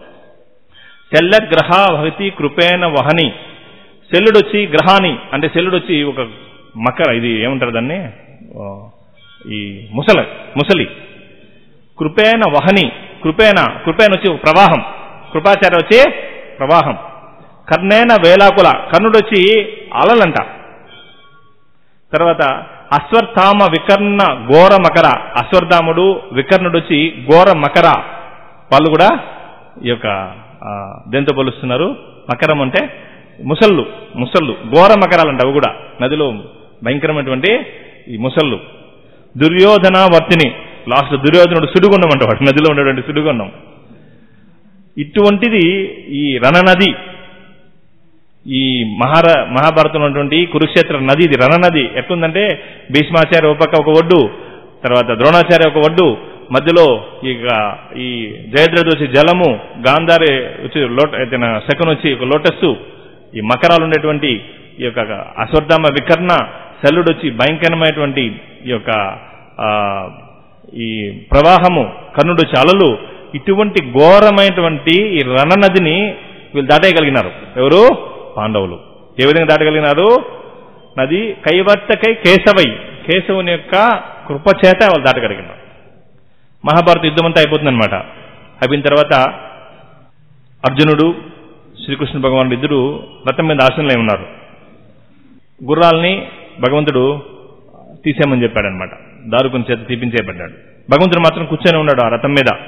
శల్యగ్రహ భవతి కృపేణ వహని శల్యుడొచ్చి గ్రహాని అంటే శల్యుడొచ్చి ఒక మకర ఇది ఏమంటారు దాన్ని ఓ, ఈ ముసల ముసలి కృపేణ వహని కృపేణ కృపేణ వచ్చి ఒక ప్రవాహం కృపాచార్య వచ్చి ప్రవాహం కర్ణేన వేలాకుల కర్ణుడు వచ్చి అలలంట తర్వాత అశ్వత్థామ వికర్ణ ఘోర మకర అశ్వత్థాముడు వికర్ణుడు వచ్చి ఘోర మకర వాళ్ళు కూడా ఈ యొక్క ఆ, దేంతో పోలుస్తున్నారు మకరం అంటే ముసళ్ళు ముసళ్ళు ఘోర మకరాలు అంట అవి కూడా నదిలో భయంకరమైనటువంటి ఈ ముసళ్ళు దుర్యోధన వర్తిని లాస్ట్ దుర్యోధనుడు సుడిగుండం అంట వాడు నదిలో ఉండేటువంటి సుడిగుండం ఇటువంటిది ఈ రణనది ఈ మహార మహాభారతంలో ఉన్నటువంటి కురుక్షేత్ర నది ఇది రణనది ఎట్లుందంటే భీష్మాచార్య ఒక పక్క ఒక ఒడ్డు తర్వాత ద్రోణాచార్య ఒక ఒడ్డు మధ్యలో ఇక ఈ జయద్రథ్ వచ్చి జలము గాంధారి వచ్చి లోట అయితే శకున్ వచ్చి ఒక లోటస్సు ఈ మకరాలు ఉండేటువంటి ఈ యొక్క అశ్వత్థామ వికర్ణ శల్లుడు వచ్చి భయంకరమైనటువంటి ఈ యొక్క ఆ, ఈ ప్రవాహము కర్ణుడు వచ్చి అలలు ఇటువంటి ఘోరమైనటువంటి ఈ రణనదిని వీళ్ళు దాటేయగలిగినారు ఎవరు పాండవులు ఏ విధంగా దాటగలిగినారు నది కైవర్తకై కేశవై కేశవుని యొక్క కృపచేత వాళ్ళు దాటగలిగినారు మహాభారత యుద్ధం అంతా అయిపోతుందన్నమాట అయిపోయిన తర్వాత అర్జునుడు శ్రీకృష్ణ భగవానుడు ఇద్దరు రథం మీద ఆసనలై ఉన్నారు గుర్రాల్ని భగవంతుడు తీసేయమని చెప్పాడనమాట దారుకుని చేత తీపించేయబడ్డాడు భగవంతుడు మాత్రం కూర్చొని ఉన్నాడు ఆ రథం మీద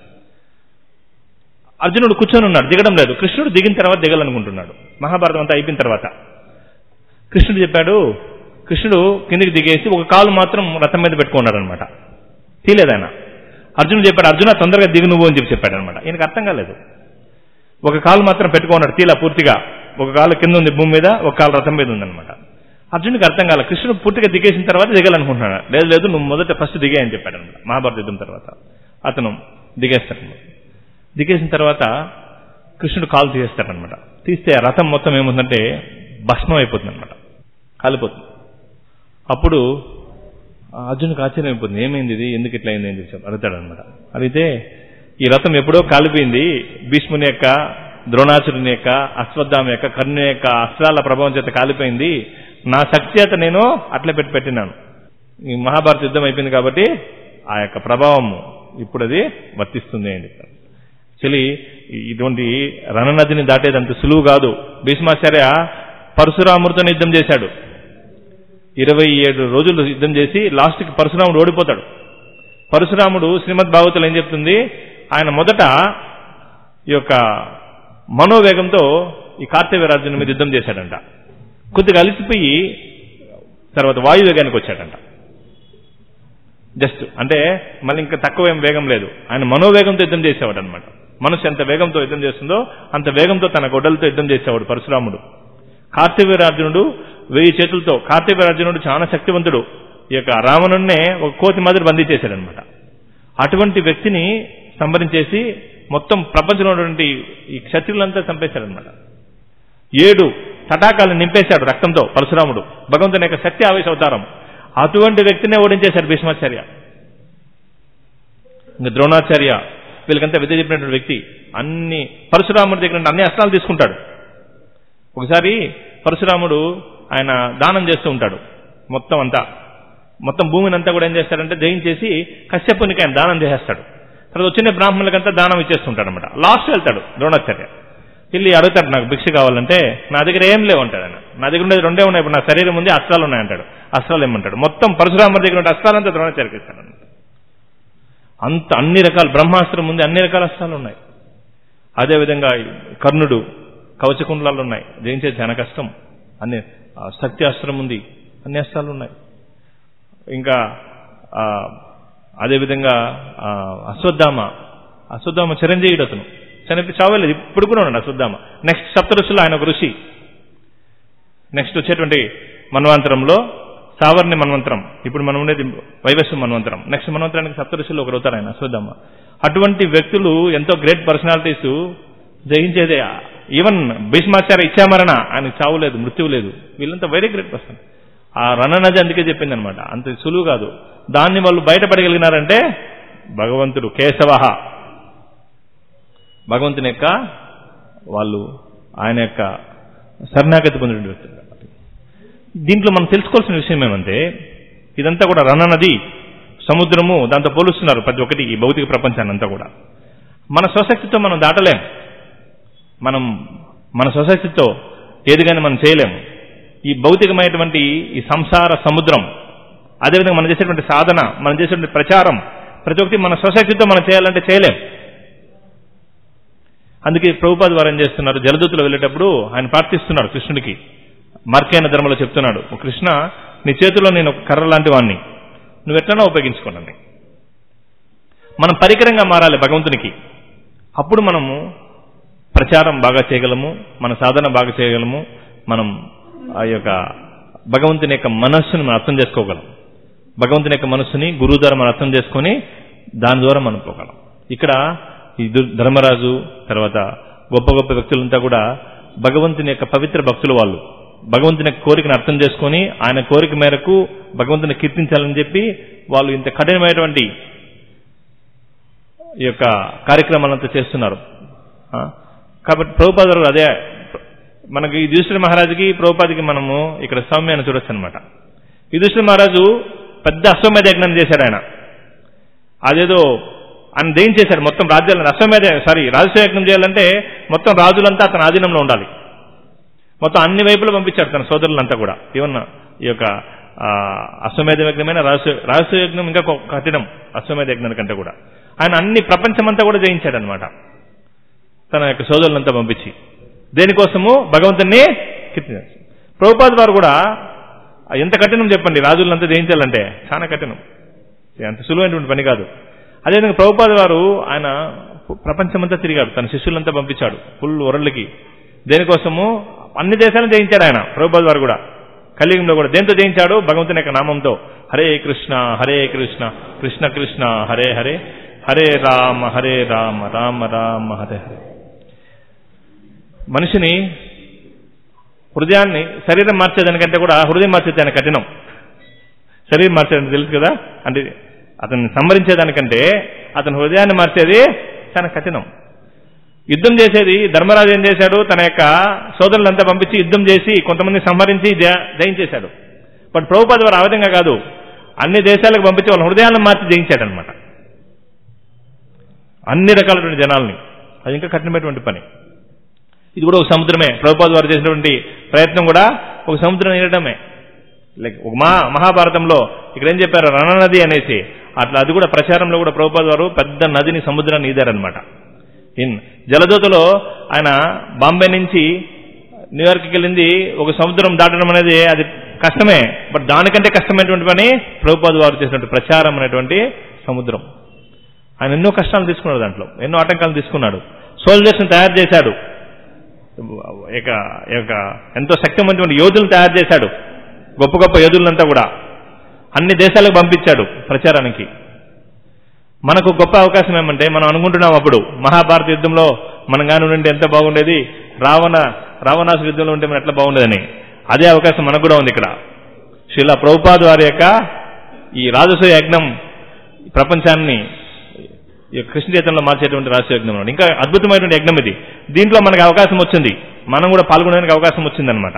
అర్జునుడు కూర్చొని ఉన్నాడు దిగడం లేదు కృష్ణుడు దిగిన తర్వాత దిగాలనుకుంటున్నాడు మహాభారతం అంతా అయిపోయిన తర్వాత కృష్ణుడు చెప్పాడు కృష్ణుడు కిందికి దిగేసి ఒక కాలు మాత్రం రథం మీద పెట్టుకున్నాడు అనమాట తీలేదు ఆయన అర్జునుడు చెప్పాడు అర్జున తొందరగా దిగు నువ్వు అని చెప్పి చెప్పాడు అనమాట ఈయనకు అర్థం కాలేదు ఒక కాలు మాత్రం పెట్టుకున్నాడు తీలా పూర్తిగా ఒక కాలు కింద ఉంది భూమి మీద ఒక కాలు రథం మీద ఉందన్నమాట అర్జునుడికి అర్థం కాలేదు కృష్ణుడు పూర్తిగా దిగేసిన తర్వాత దిగాలనుకుంటున్నాడు లేదు లేదు నువ్వు మొదట ఫస్ట్ దిగే అని చెప్పాడు అనమాట మహాభారత యుద్ధం తర్వాత అతను దిగేస్తాడు దిగేసిన తర్వాత కృష్ణుడు కాలు తీసేస్తాడనమాట తీస్తే ఆ రథం మొత్తం ఏముందంటే భస్మం అయిపోతుంది అనమాట కాలిపోతుంది అప్పుడు ఆ అర్జునుడికి ఆశ్చర్యం అయిపోతుంది ఏమైంది ఇది ఎందుకు ఇట్లా అయింది అని చెప్పి అడుగుతాడు అనమాట అడిగితే ఈ రథం ఎప్పుడో కాలిపోయింది భీష్ముని యొక్క ద్రోణాచురుని యొక్క అశ్వత్థామ యొక్క కర్ణుని యొక్క అస్త్రాల ప్రభావం చేత కాలిపోయింది నా శక్తి చేత నేను అట్లే పెట్టి పెట్టినాను ఈ మహాభారత యుద్ధం అయిపోయింది కాబట్టి ఆ యొక్క ప్రభావం ఇప్పుడు అది వర్తిస్తుంది అని చెప్పారు చెలి ఇటువంటి రణనదిని దాటేది అంత సులువు కాదు భీష్మాచార్య పరశురాముడితో యుద్ధం చేశాడు ఇరవై ఏడు రోజులు యుద్ధం చేసి లాస్ట్కి పరశురాముడు ఓడిపోతాడు పరశురాముడు శ్రీమద్ భాగవతులు ఏం చెప్తుంది ఆయన మొదట ఈ యొక్క మనోవేగంతో ఈ కార్తవీరాజుని మీద యుద్ధం చేశాడంట కొద్దిగా అలిసిపోయి తర్వాత వాయువేగానికి వచ్చాడంట జస్ట్ అంటే మళ్ళీ ఇంకా తక్కువ ఏం వేగం లేదు ఆయన మనోవేగంతో యుద్ధం చేసేవాడు అనమాట మనసు ఎంత వేగంతో యుద్ధం చేస్తుందో అంత వేగంతో తన గొడ్డలతో యుద్ధం చేసేవాడు పరశురాముడు కార్తవీరార్జునుడు వెయ్యి చేతులతో కార్తవీరార్జునుడు చాలా శక్తివంతుడు ఈ యొక్క రావణున్నే ఒక కోతి మాదిరి బందీ చేశాడనమాట అటువంటి వ్యక్తిని సంహరించేసి మొత్తం ప్రపంచంలో ఉన్నటువంటి ఈ క్షత్రియులంతా చంపేశాడనమాట ఏడు తటాకాలను నింపేశాడు రక్తంతో పరశురాముడు భగవంతుని యొక్క శక్తి ఆవేశ అవతారం అటువంటి వ్యక్తినే ఓడించేశాడు భీష్మాచార్య ఇంకా ద్రోణాచార్య వీళ్ళకంతా విద్య చెప్పినటువంటి వ్యక్తి అన్ని పరశురాముడి దగ్గర నుండి అన్ని అస్త్రాలు తీసుకుంటాడు ఒకసారి పరశురాముడు ఆయన దానం చేస్తూ ఉంటాడు మొత్తం అంతా మొత్తం భూమిని అంతా కూడా ఏం చేస్తాడంటే జయించేసి కశ్యపునికి ఆయన దానం చేసేస్తాడు తర్వాత వచ్చిన బ్రాహ్మణులకంతా దానం ఇచ్చేస్తుంటాడు అనమాట లాస్ట్ వెళ్తాడు ద్రోణాచార్య వెళ్ళి అడుగుతాడు నాకు భిక్ష కావాలంటే నా దగ్గర ఏం లేవు అంటాడు ఆయన నా దగ్గర ఉండేది రెండే ఉన్నాయి ఇప్పుడు నా శరీరం ఉంది అస్త్రాలు ఉన్నాయంటాడు అస్త్రాలు ఏమంటాడు మొత్తం పరశురాముడి దగ్గర ఉండే అస్త్రాలంతా ద్రోణాచార్యకి ఇస్తాడు అంత అన్ని రకాల బ్రహ్మాస్త్రం ఉంది అన్ని రకాల అస్త్రాలు ఉన్నాయి అదేవిధంగా కర్ణుడు కవచకుండలాలు ఉన్నాయి జయించేది చాలా కష్టం అన్ని ఆ, శక్తి అస్త్రం ఉంది అన్ని అస్త్రాలు ఉన్నాయి ఇంకా ఆ, అదేవిధంగా ఆ, అశ్వత్థామ అశ్వత్థామ చిరంజీవుడు అతను చనిపి చావలేదు ఇప్పుడు కూడా ఉన్నాడు అశ్వత్థామ నెక్స్ట్ సప్త ఋషులు ఆయన ఒక ఋషి నెక్స్ట్ వచ్చేటువంటి మన్వంతరంలో సావర్ణి మన్వంతరం ఇప్పుడు మనం ఉండేది వైవస్వ మన్వంతరం నెక్స్ట్ మన్వంతరానికి సప్త ఋషులు ఒకరు అవుతారు ఆయన అశ్వత్థామ అటువంటి వ్యక్తులు ఎంతో గ్రేట్ పర్సనాలిటీస్ జయించేదే ఈవెన్ భీష్మాచార్య ఇచ్చామరణ ఆయనకు చావు లేదు మృత్యువు లేదు వీళ్ళంతా వెరీ గ్రేట్ పర్సన్ ఆ రణనది అందుకే చెప్పింది అనమాట అంత సులువు కాదు దాన్ని వాళ్ళు బయటపడగలిగినారంటే భగవంతుడు కేశవ భగవంతుని యొక్క వాళ్ళు ఆయన యొక్క శరణాగతి పొందిన వ్యక్తులు కాబట్టి దీంట్లో మనం తెలుసుకోవాల్సిన విషయం ఏమంటే ఇదంతా కూడా రణనది సముద్రము దాంతో పోలుస్తున్నారు ప్రతి ఒక్కటి ఈ భౌతిక ప్రపంచాన్ని అంతా కూడా మన స్వశక్తితో మనం దాటలేం మనం మన స్వశక్తితో ఏది కానీ మనం చేయలేము ఈ భౌతికమైనటువంటి ఈ సంసార సముద్రం అదేవిధంగా మనం చేసేటువంటి సాధన మనం చేసేటువంటి ప్రచారం ప్రతి ఒక్కటి మన స్వశక్తితో మనం చేయాలంటే చేయలేం అందుకే ప్రభుపాద వారు ఏం చేస్తున్నారు జలదూతలు వెళ్ళేటప్పుడు ఆయన ప్రార్థిస్తున్నాడు కృష్ణుడికి మార్కైన ధర్మలో చెప్తున్నాడు "ఓ కృష్ణ నీ చేతిలో నేను ఒక కర్ర లాంటి వాడిని నువ్వు ఎట్లనో ఉపయోగించుకోండి మనం పరికరంగా మారాలి భగవంతునికి అప్పుడు మనము ప్రచారం బాగా చేయగలము మన సాధన బాగా చేయగలము మనం ఆ యొక్క భగవంతుని యొక్క మనస్సుని మనం అర్థం చేసుకోగలం భగవంతుని యొక్క మనస్సుని గురువు ద్వారా మనం అర్థం చేసుకొని దాని ద్వారా మనం పోగలం ఇక్కడ ఈ దు- ధర్మరాజు తర్వాత గొప్ప గొప్ప వ్యక్తులంతా కూడా భగవంతుని యొక్క పవిత్ర భక్తులు వాళ్ళు భగవంతుని యొక్క కోరికను అర్థం చేసుకొని ఆయన కోరిక మేరకు భగవంతుని కీర్తించాలని చెప్పి వాళ్ళు ఇంత కఠినమైనటువంటి ఈ యొక్క కార్యక్రమాలంతా చేస్తున్నారు ఆ? కాబట్టి ప్రభుపాద గారు అదే మనకి యుధిష్ఠిర మహారాజుకి ప్రభుపాదికి మనము ఇక్కడ సౌమ్యాన్ని చూడొచ్చు అనమాట యుధిష్ఠిర మహారాజు పెద్ద అశ్వమేధ యజ్ఞం చేశాడు ఆయన అదేదో ఆయన దేం చేశాడు మొత్తం రాజ్యాలను అశ్వమేధ సారీ రాజస్వ యజ్ఞం చేయాలంటే మొత్తం రాజులంతా అతని ఆధీనంలో ఉండాలి మొత్తం అన్ని వైపులు పంపించాడు తన సోదరులంతా కూడా ఏమన్నా ఈ యొక్క ఆ, అశ్వమేధ యజ్ఞమైన రహస్య రహస్య యజ్ఞం ఇంకా కొ- కఠినం అశ్వమేధ యజ్ఞం కంటే కూడా ఆయన అన్ని ప్రపంచమంతా కూడా జయించాడు అనమాట తన యొక్క సోదరులంతా పంపించి దేనికోసము భగవంతుణ్ణి కీర్తించారు ప్రభుపాద్ వారు కూడా ఎంత కఠినం చెప్పండి రాజులంతా జయించాలంటే చాలా కఠినం ఇది అంత సులువైనటువంటి పని కాదు అదేవిధంగా ప్రభుపాద వారు ఆయన ప్రపంచమంతా తిరిగాడు తన శిష్యులంతా పంపించాడు ఫుల్ వరల్డ్కి దేనికోసము అన్ని దేశాలను జయించాడు ఆయన ప్రభుపాద వారు కూడా కలియుగంలో కూడా దేంతో జయించాడు భగవంతుని యొక్క నామంతో హరే కృష్ణ హరే కృష్ణ కృష్ణ కృష్ణ హరే హరే హరే రామ హరే రామ రామ రామ హరే హరే మనిషిని హృదయాన్ని శరీరం మార్చేదానికంటే కూడా హృదయం మార్చేది ఆయన కఠినం శరీరం మార్చేది తెలుసు కదా అంటే అతన్ని సంహరించేదానికంటే అతని హృదయాన్ని మార్చేది చాలా కఠినం యుద్ధం చేసేది ధర్మరాజు ఏం చేశాడు తన యొక్క సోదరులంతా పంపించి యుద్ధం చేసి కొంతమంది సంహరించి జయ- జయించేశాడు బట్ ప్రభుపాద వారు ఆ విధంగా కాదు అన్ని దేశాలకు పంపించి వాళ్ళ హృదయాలను మార్చి జయించాడనమాట అన్ని రకాలైన జనాల్ని అది ఇంకా కఠినమైనటువంటి పని ఇది కూడా ఒక సముద్రమే ప్రభుపాద వారు చేసినటువంటి ప్రయత్నం కూడా ఒక సముద్రం నీడటమే లైక్ ఒక మహా మహాభారతంలో ఇక్కడ ఏం చెప్పారు రణనది అనేసి అట్లా అది కూడా ప్రచారంలో కూడా ప్రభుపాద వారు పెద్ద నదిని సముద్రాన్ని ఈదారనమాట ఇన్ జలదూతలో ఆయన బాంబే నుంచి న్యూయార్క్కి వెళ్ళింది ఒక సముద్రం దాటడం అనేది అది కష్టమే బట్ దానికంటే కష్టమైనటువంటి పని ప్రభుపాద వారు చేసినటువంటి ప్రచారం అనేటువంటి సముద్రం ఆయన ఎన్నో కష్టాలు తీసుకున్నాడు దాంట్లో ఎన్నో ఆటంకాలు తీసుకున్నాడు సోల్జర్స్ని తయారు చేశాడు ఇక ఇక ఎంతో శక్తివంతమైన యోధులను తయారు చేశాడు గొప్ప గొప్ప యోధులంతా కూడా అన్ని దేశాలకు పంపించాడు ప్రచారానికి మనకు గొప్ప అవకాశం ఏమంటే మనం అనుకుంటున్నాం అప్పుడు మహాభారత యుద్ధంలో మనం కానీ ఉండి ఎంత బాగుండేది రావణ రావణాసు యుద్ధంలో ఉంటే మనం ఎట్లా బాగుండేదని అదే అవకాశం మనకు కూడా ఉంది ఇక్కడ శిల ప్రభుపాద్ వారి యొక్క ఈ రాజసూయ యజ్ఞం ప్రపంచాన్ని ఈ యొక్క కృష్ణ చైతన్యంలో మార్చేటువంటి రాశి యజ్ఞం అన్నమాట. ఇంకా అద్భుతమైనటువంటి యజ్ఞం ఇది దీంట్లో మనకు అవకాశం వచ్చింది మనం కూడా పాల్గొనడానికి అవకాశం వచ్చిందనమాట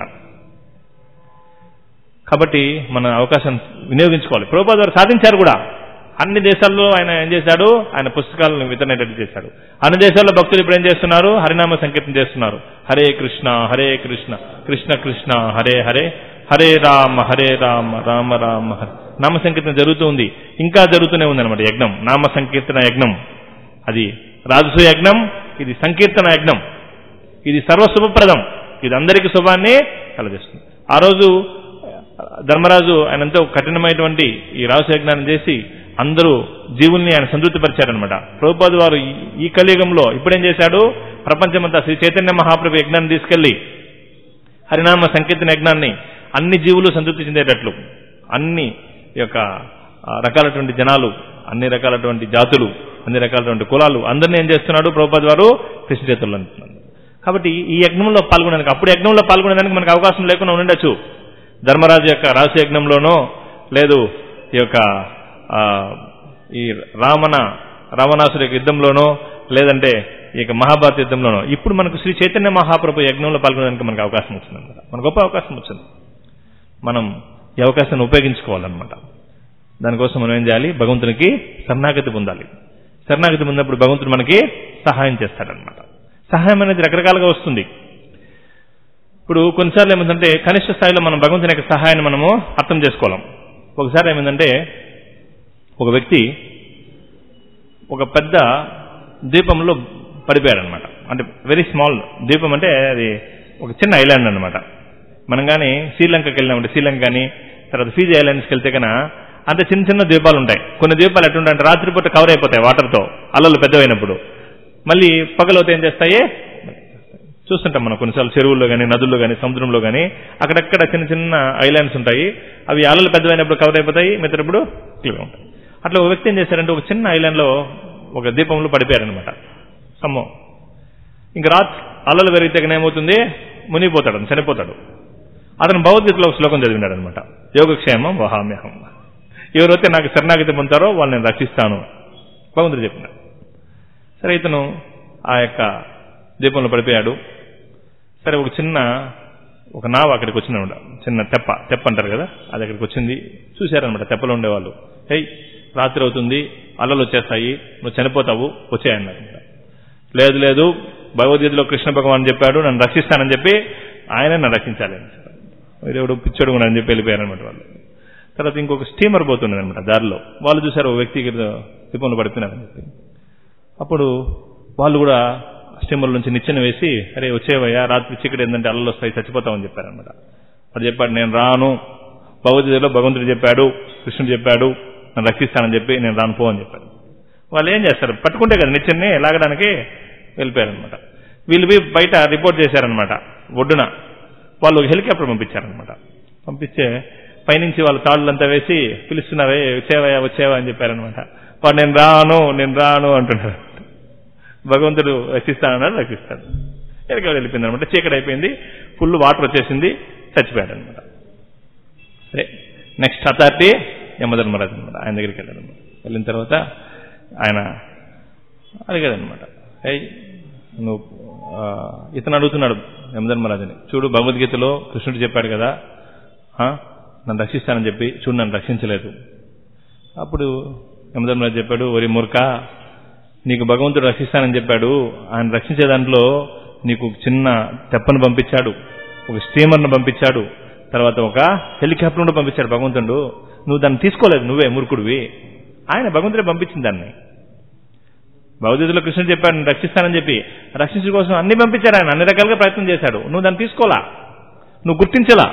కాబట్టి మన అవకాశం వినియోగించుకోవాలి ప్రభుపాద వారు సాధించారు కూడా అన్ని దేశాల్లో ఆయన ఏం చేశాడు ఆయన పుస్తకాలను వితరణేటట్టు చేశాడు అన్ని దేశాల్లో భక్తులు ఇప్పుడు ఏం చేస్తున్నారు హరినామ సంకీర్తన చేస్తున్నారు హరే కృష్ణ హరే కృష్ణ కృష్ణ కృష్ణ హరే హరే హరే రామ హరే రామ రామ రామ హరే నామ సంకీర్తన జరుగుతూ ఉంది ఇంకా జరుగుతూనే ఉంది అనమాట యజ్ఞం నామ సంకీర్తన యజ్ఞం అది రాజసు యజ్ఞం ఇది సంకీర్తన యజ్ఞం ఇది సర్వశుభప్రదం ఇది అందరికీ శుభాన్ని కలగజేస్తుంది ఆ రోజు ధర్మరాజు ఆయన ఎంతో కఠినమైనటువంటి ఈ రాజు యజ్ఞాన్ని చేసి అందరూ జీవుల్ని ఆయన సంతృప్తిపరిచారనమాట ప్రభుపాదు వారు ఈ- ఈ కలియుగంలో ఇప్పుడేం చేశాడు ప్రపంచమంతా శ్రీ చైతన్య మహాప్రభు యజ్ఞాన్ని తీసుకెళ్లి హరినామ సంకీర్తన యజ్ఞాన్ని అన్ని జీవులు సంతృప్తి చెందేటట్లు అన్ని యొక్క ఆ, రకాలటువంటి జనాలు అన్ని రకాలటువంటి జాతులు అన్ని రకాలటువంటి కులాలు అందరినీ ఏం చేస్తున్నాడు ప్రభుపాద్ వారు కృష్ణ చేతుల్లో అంటున్నాడు కాబట్టి ఈ యజ్ఞంలో పాల్గొనేందుకు అప్పుడు యజ్ఞంలో పాల్గొనేదానికి మనకు అవకాశం లేకుండా ఉండొచ్చు ధర్మరాజు యొక్క రాసు యజ్ఞంలోనో లేదు ఈ యొక్క ఆ, ఈ రావణ రావణాసుడి యొక్క యుద్ధంలోనో లేదంటే ఈ యొక్క మహాభారత యుద్ధంలోనో ఇప్పుడు మనకు శ్రీ చైతన్య మహాప్రభు యజ్ఞంలో పాల్గొనడానికి మనకు అవకాశం వచ్చింది అనమాట మనకు గొప్ప అవకాశం వచ్చింది మనం ఈ అవకాశాన్ని ఉపయోగించుకోవాలన్నమాట దానికోసం మనం ఏం చేయాలి భగవంతునికి శరణాగతి పొందాలి శరణాగతి పొందినప్పుడు భగవంతుడు మనకి సహాయం చేస్తాడనమాట సహాయం అనేది రకరకాలుగా వస్తుంది ఇప్పుడు కొన్నిసార్లు ఏమిటంటే కనిష్ట స్థాయిలో మనం భగవంతుని యొక్క సహాయాన్ని మనము అర్థం చేసుకోలేం ఒకసారి ఏమైందంటే ఒక వ్యక్తి ఒక పెద్ద ద్వీపంలో పడిపోయాడనమాట అంటే వెరీ స్మాల్ ద్వీపం అంటే అది ఒక చిన్న ఐలాండ్ అన్నమాట మనం కానీ శ్రీలంకకి వెళ్ళినామంటే శ్రీలంక కానీ తర్వాత ఫీజీ ఐలాండ్స్కి వెళ్తే కన్నా అంత చిన్న చిన్న ద్వీపాలు ఉంటాయి కొన్ని ద్వీపాలు ఎట్లుంటాయంటే రాత్రిపూట కవర్ అయిపోతాయి వాటర్తో అలలు పెద్దవైనప్పుడు మళ్ళీ పగలవుతే ఏం చేస్తాయి చూస్తుంటాం మనం కొన్నిసార్లు చెరువుల్లో కానీ నదుల్లో కానీ సముద్రంలో కానీ అక్కడక్కడ చిన్న చిన్న ఐలాండ్స్ ఉంటాయి అవి అలలు పెద్దవైనప్పుడు కవర్ అయిపోతాయి మిగతాప్పుడు క్లియర్ ఉంటాయి అట్లా ఒక వ్యక్తి ఏం చేశారంటే ఒక చిన్న ఐలాండ్లో ఒక దీపంలో పడిపోయారనమాట సమ్మం ఇంకా రాత్ అలలు పెరిగితే కన్నా ఏమవుతుంది మునిగిపోతాడు అతను, చనిపోతాడు అతను భగవద్గీతలో ఒక శ్లోకం చదివినాడు అనమాట యోగక్షేమం వహామ్యహం ఎవరైతే నాకు శరణాగతి పొందుతారో వాళ్ళని నేను రక్షిస్తాను భగవంతుడు చెప్పినాడు సరే ఇతను ఆ యొక్క దీపంలో పడిపోయాడు సరే ఒక చిన్న ఒక నావ అక్కడికి వచ్చినమాట చిన్న తెప్ప తెప్ప అంటారు కదా అది అక్కడికి వచ్చింది చూశారనమాట తెప్పలో ఉండేవాళ్ళు హేయ్ రాత్రి అవుతుంది అల్లలు వచ్చేస్తాయి నువ్వు చనిపోతావు వచ్చాయన్నారు లేదు లేదు భగవద్గీతలో కృష్ణ భగవాన్ చెప్పాడు నన్ను రక్షిస్తానని చెప్పి ఆయన నన్ను రక్షించాలి అని చెప్పారు. వీడెవడు పిచ్చోడు కూడా అని చెప్పి వెళ్ళిపోయారనమాట వాళ్ళు తర్వాత ఇంకొక స్టీమర్ పోతున్నది అనమాట దారిలో వాళ్ళు చూశారు ఒక వ్యక్తి ఇక్కడ దీపంలో పడుతున్నారని చెప్పి అప్పుడు వాళ్ళు కూడా స్టీమర్ నుంచి నిచ్చెన వేసి అరే వచ్చేవయ్యా రాత్రి చీకటి ఏంటంటే అల్లలు వస్తాయి చచ్చిపోతామని చెప్పారనమాట వాడు చెప్పాడు నేను రాను భగవద్గీతలో భగవంతుడు చెప్పాడు కృష్ణుడు చెప్పాడు నన్ను రక్షిస్తానని చెప్పి నేను రాను పో అని చెప్పాడు వాళ్ళు ఏం చేస్తారు పట్టుకుంటే కదా నిచ్చెన్ని లాగడానికి వెళ్ళిపోయారనమాట వీళ్ళు పోయి బయట రిపోర్ట్ చేశారనమాట ఒడ్డున వాళ్ళు ఒక హెలికాప్టర్ పంపించారనమాట పంపిస్తే పైనుంచి వాళ్ళ తాళ్ళంతా వేసి పిలుస్తున్నావే వచ్చేవా వచ్చేవా అని చెప్పారనమాట వాడు నేను రాను నేను రాను అంటున్నాడు భగవంతుడు రక్షిస్తానన్నాడు రక్షిస్తాడు హెలికాప్టర్ వెళ్ళిపోయింది అనమాట చీకటి అయిపోయింది ఫుల్ వాటర్ వచ్చేసింది చచ్చిపోయాడు అనమాట సరే నెక్స్ట్ అథారిటీ యమధర్మరాజు అనమాట ఆయన దగ్గరికి వెళ్ళాడు అనమాట వెళ్ళిన తర్వాత ఆయన అడిగాడనమాట ఏయ్ నువ్వు ఆ, ఇతను అడుగుతున్నాడు యమధర్మరాజుని చూడు భగవద్గీతలో కృష్ణుడు చెప్పాడు కదా ఆ, నన్ను రక్షిస్తానని చెప్పి చూడు నన్ను రక్షించలేదు అప్పుడు యమధర్మరాజు చెప్పాడు ఒరి ముర్ఖ నీకు భగవంతుడు రక్షిస్తానని చెప్పాడు ఆయన రక్షించే దాంట్లో నీకు ఒక చిన్న తెప్పను పంపించాడు ఒక స్టీమర్ను పంపించాడు తర్వాత ఒక హెలికాప్టర్ను పంపించాడు భగవంతుడు నువ్వు దాన్ని తీసుకోలేదు నువ్వే మూర్ఖుడివి ఆయన భగవంతుడే పంపించింది దాన్ని భగవద్గీతలో కృష్ణుడు చెప్పాడు నేను రక్షిస్తానని చెప్పి రక్షించడం కోసం అన్ని పంపించాడు ఆయన అన్ని రకాలుగా ప్రయత్నం చేశాడు నువ్వు దాన్ని తీసుకోలా నువ్వు గుర్తించలా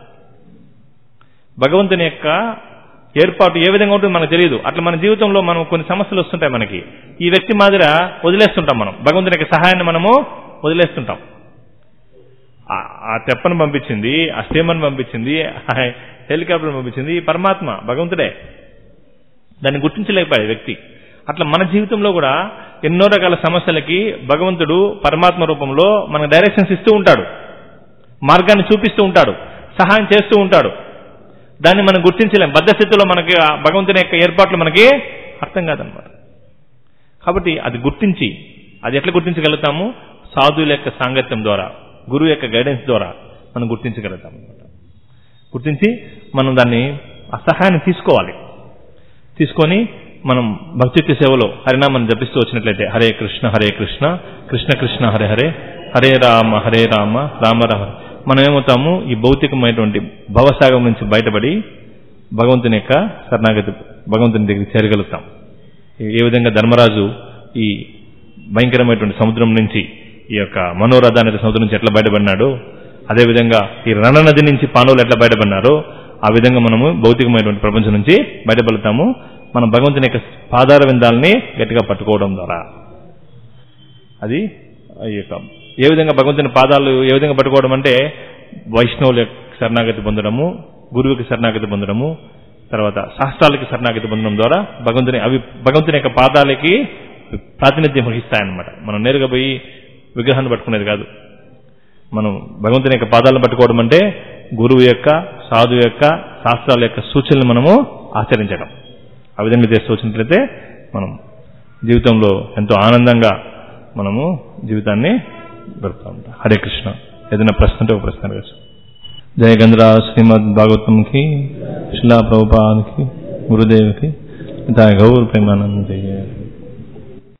భగవంతుని యొక్క ఏర్పాటు ఏ విధంగా ఉంటుందో మనకు తెలియదు అట్లా మన జీవితంలో మనం కొన్ని సమస్యలు వస్తుంటాయి మనకి ఈ వ్యక్తి మాదిర వదిలేస్తుంటాం మనం భగవంతుని యొక్క సహాయాన్ని మనము వదిలేస్తుంటాం ఆ- ఆ తెప్పను పంపించింది ఆ స్టీమర్ని పంపించింది ఆ హెలికాప్టర్ని పంపించింది ఈ పరమాత్మ భగవంతుడే దాన్ని గుర్తించలేకపోయాడు ఈ వ్యక్తి అట్లా మన జీవితంలో కూడా ఎన్నో రకాల సమస్యలకి భగవంతుడు పరమాత్మ రూపంలో మనకు డైరెక్షన్స్ ఇస్తూ ఉంటాడు మార్గాన్ని చూపిస్తూ ఉంటాడు సహాయం చేస్తూ ఉంటాడు దాన్ని మనం గుర్తించలేం బద్ధస్థితిలో మనకి ఆ భగవంతుని యొక్క ఏర్పాట్లు మనకి అర్థం కాదనమాట కాబట్టి అది గుర్తించి అది ఎట్లా గుర్తించగలుగుతాము సాధువుల యొక్క సాంగత్యం ద్వారా గురువు యొక్క గైడెన్స్ ద్వారా మనం గుర్తించగలుగుతాం అన్నమాట గుర్తించి మనం దాన్ని ఆ సహాయాన్ని తీసుకోవాలి తీసుకొని మనం భక్తి సేవలో హరినామాన్ని జపిస్తూ వచ్చినట్లయితే హరే కృష్ణ హరే కృష్ణ కృష్ణ కృష్ణ హరే హరే హరే రామ హరే రామ రామ రామ మనం ఏమవుతాము ఈ భౌతికమైనటువంటి భవసాగం నుంచి బయటపడి భగవంతుని యొక్క శరణాగతి భగవంతుని దగ్గరికి చేరగలుగుతాం ఏ విధంగా ధర్మరాజు ఈ భయంకరమైనటువంటి సముద్రం నుంచి ఈ యొక్క మనోరథ అనే సముద్రం నుంచి ఎట్లా బయటపడినాడో అదేవిధంగా ఈ రణ నది నుంచి పాండవులు ఎట్లా బయటపడినారో ఆ విధంగా మనము భౌతికమైనటువంటి ప్రపంచం నుంచి బయటపడతాము మనం భగవంతుని యొక్క పాదార విందాలని గట్టిగా పట్టుకోవడం ద్వారా అది ఈ యొక్క ఏ విధంగా భగవంతుని పాదాలు ఏ విధంగా పట్టుకోవడం అంటే వైష్ణవుల యొక్క శరణాగతి పొందడము గురువుకి శరణాగతి పొందడము తర్వాత శాస్త్రాలకి శరణాగతి పొందడం ద్వారా భగవంతుని అవి భగవంతుని యొక్క పాదాలకి ప్రాతినిధ్యం వహిస్తాయన్నమాట మనం నేరుగా పోయి విగ్రహాన్ని పట్టుకునేది కాదు మనం భగవంతుని యొక్క పాదాలను పట్టుకోవడం అంటే గురువు యొక్క సాధువు యొక్క శాస్త్రాల యొక్క సూచనలు మనము ఆచరించడం ఆ విధంగా చేస్తూ వచ్చినట్లయితే మనం జీవితంలో ఎంతో ఆనందంగా మనము జీవితాన్ని గడుపుతా ఉంటాం హరే కృష్ణ ఏదైనా ప్రశ్న ఉంటే ఒక ప్రశ్న అడగచ్చు జయ గంధ్రా శ్రీమద్ భాగవతంకి శిలా ప్రభుపాదకి గురుదేవికి గౌరవ ప్రేమానంద జయ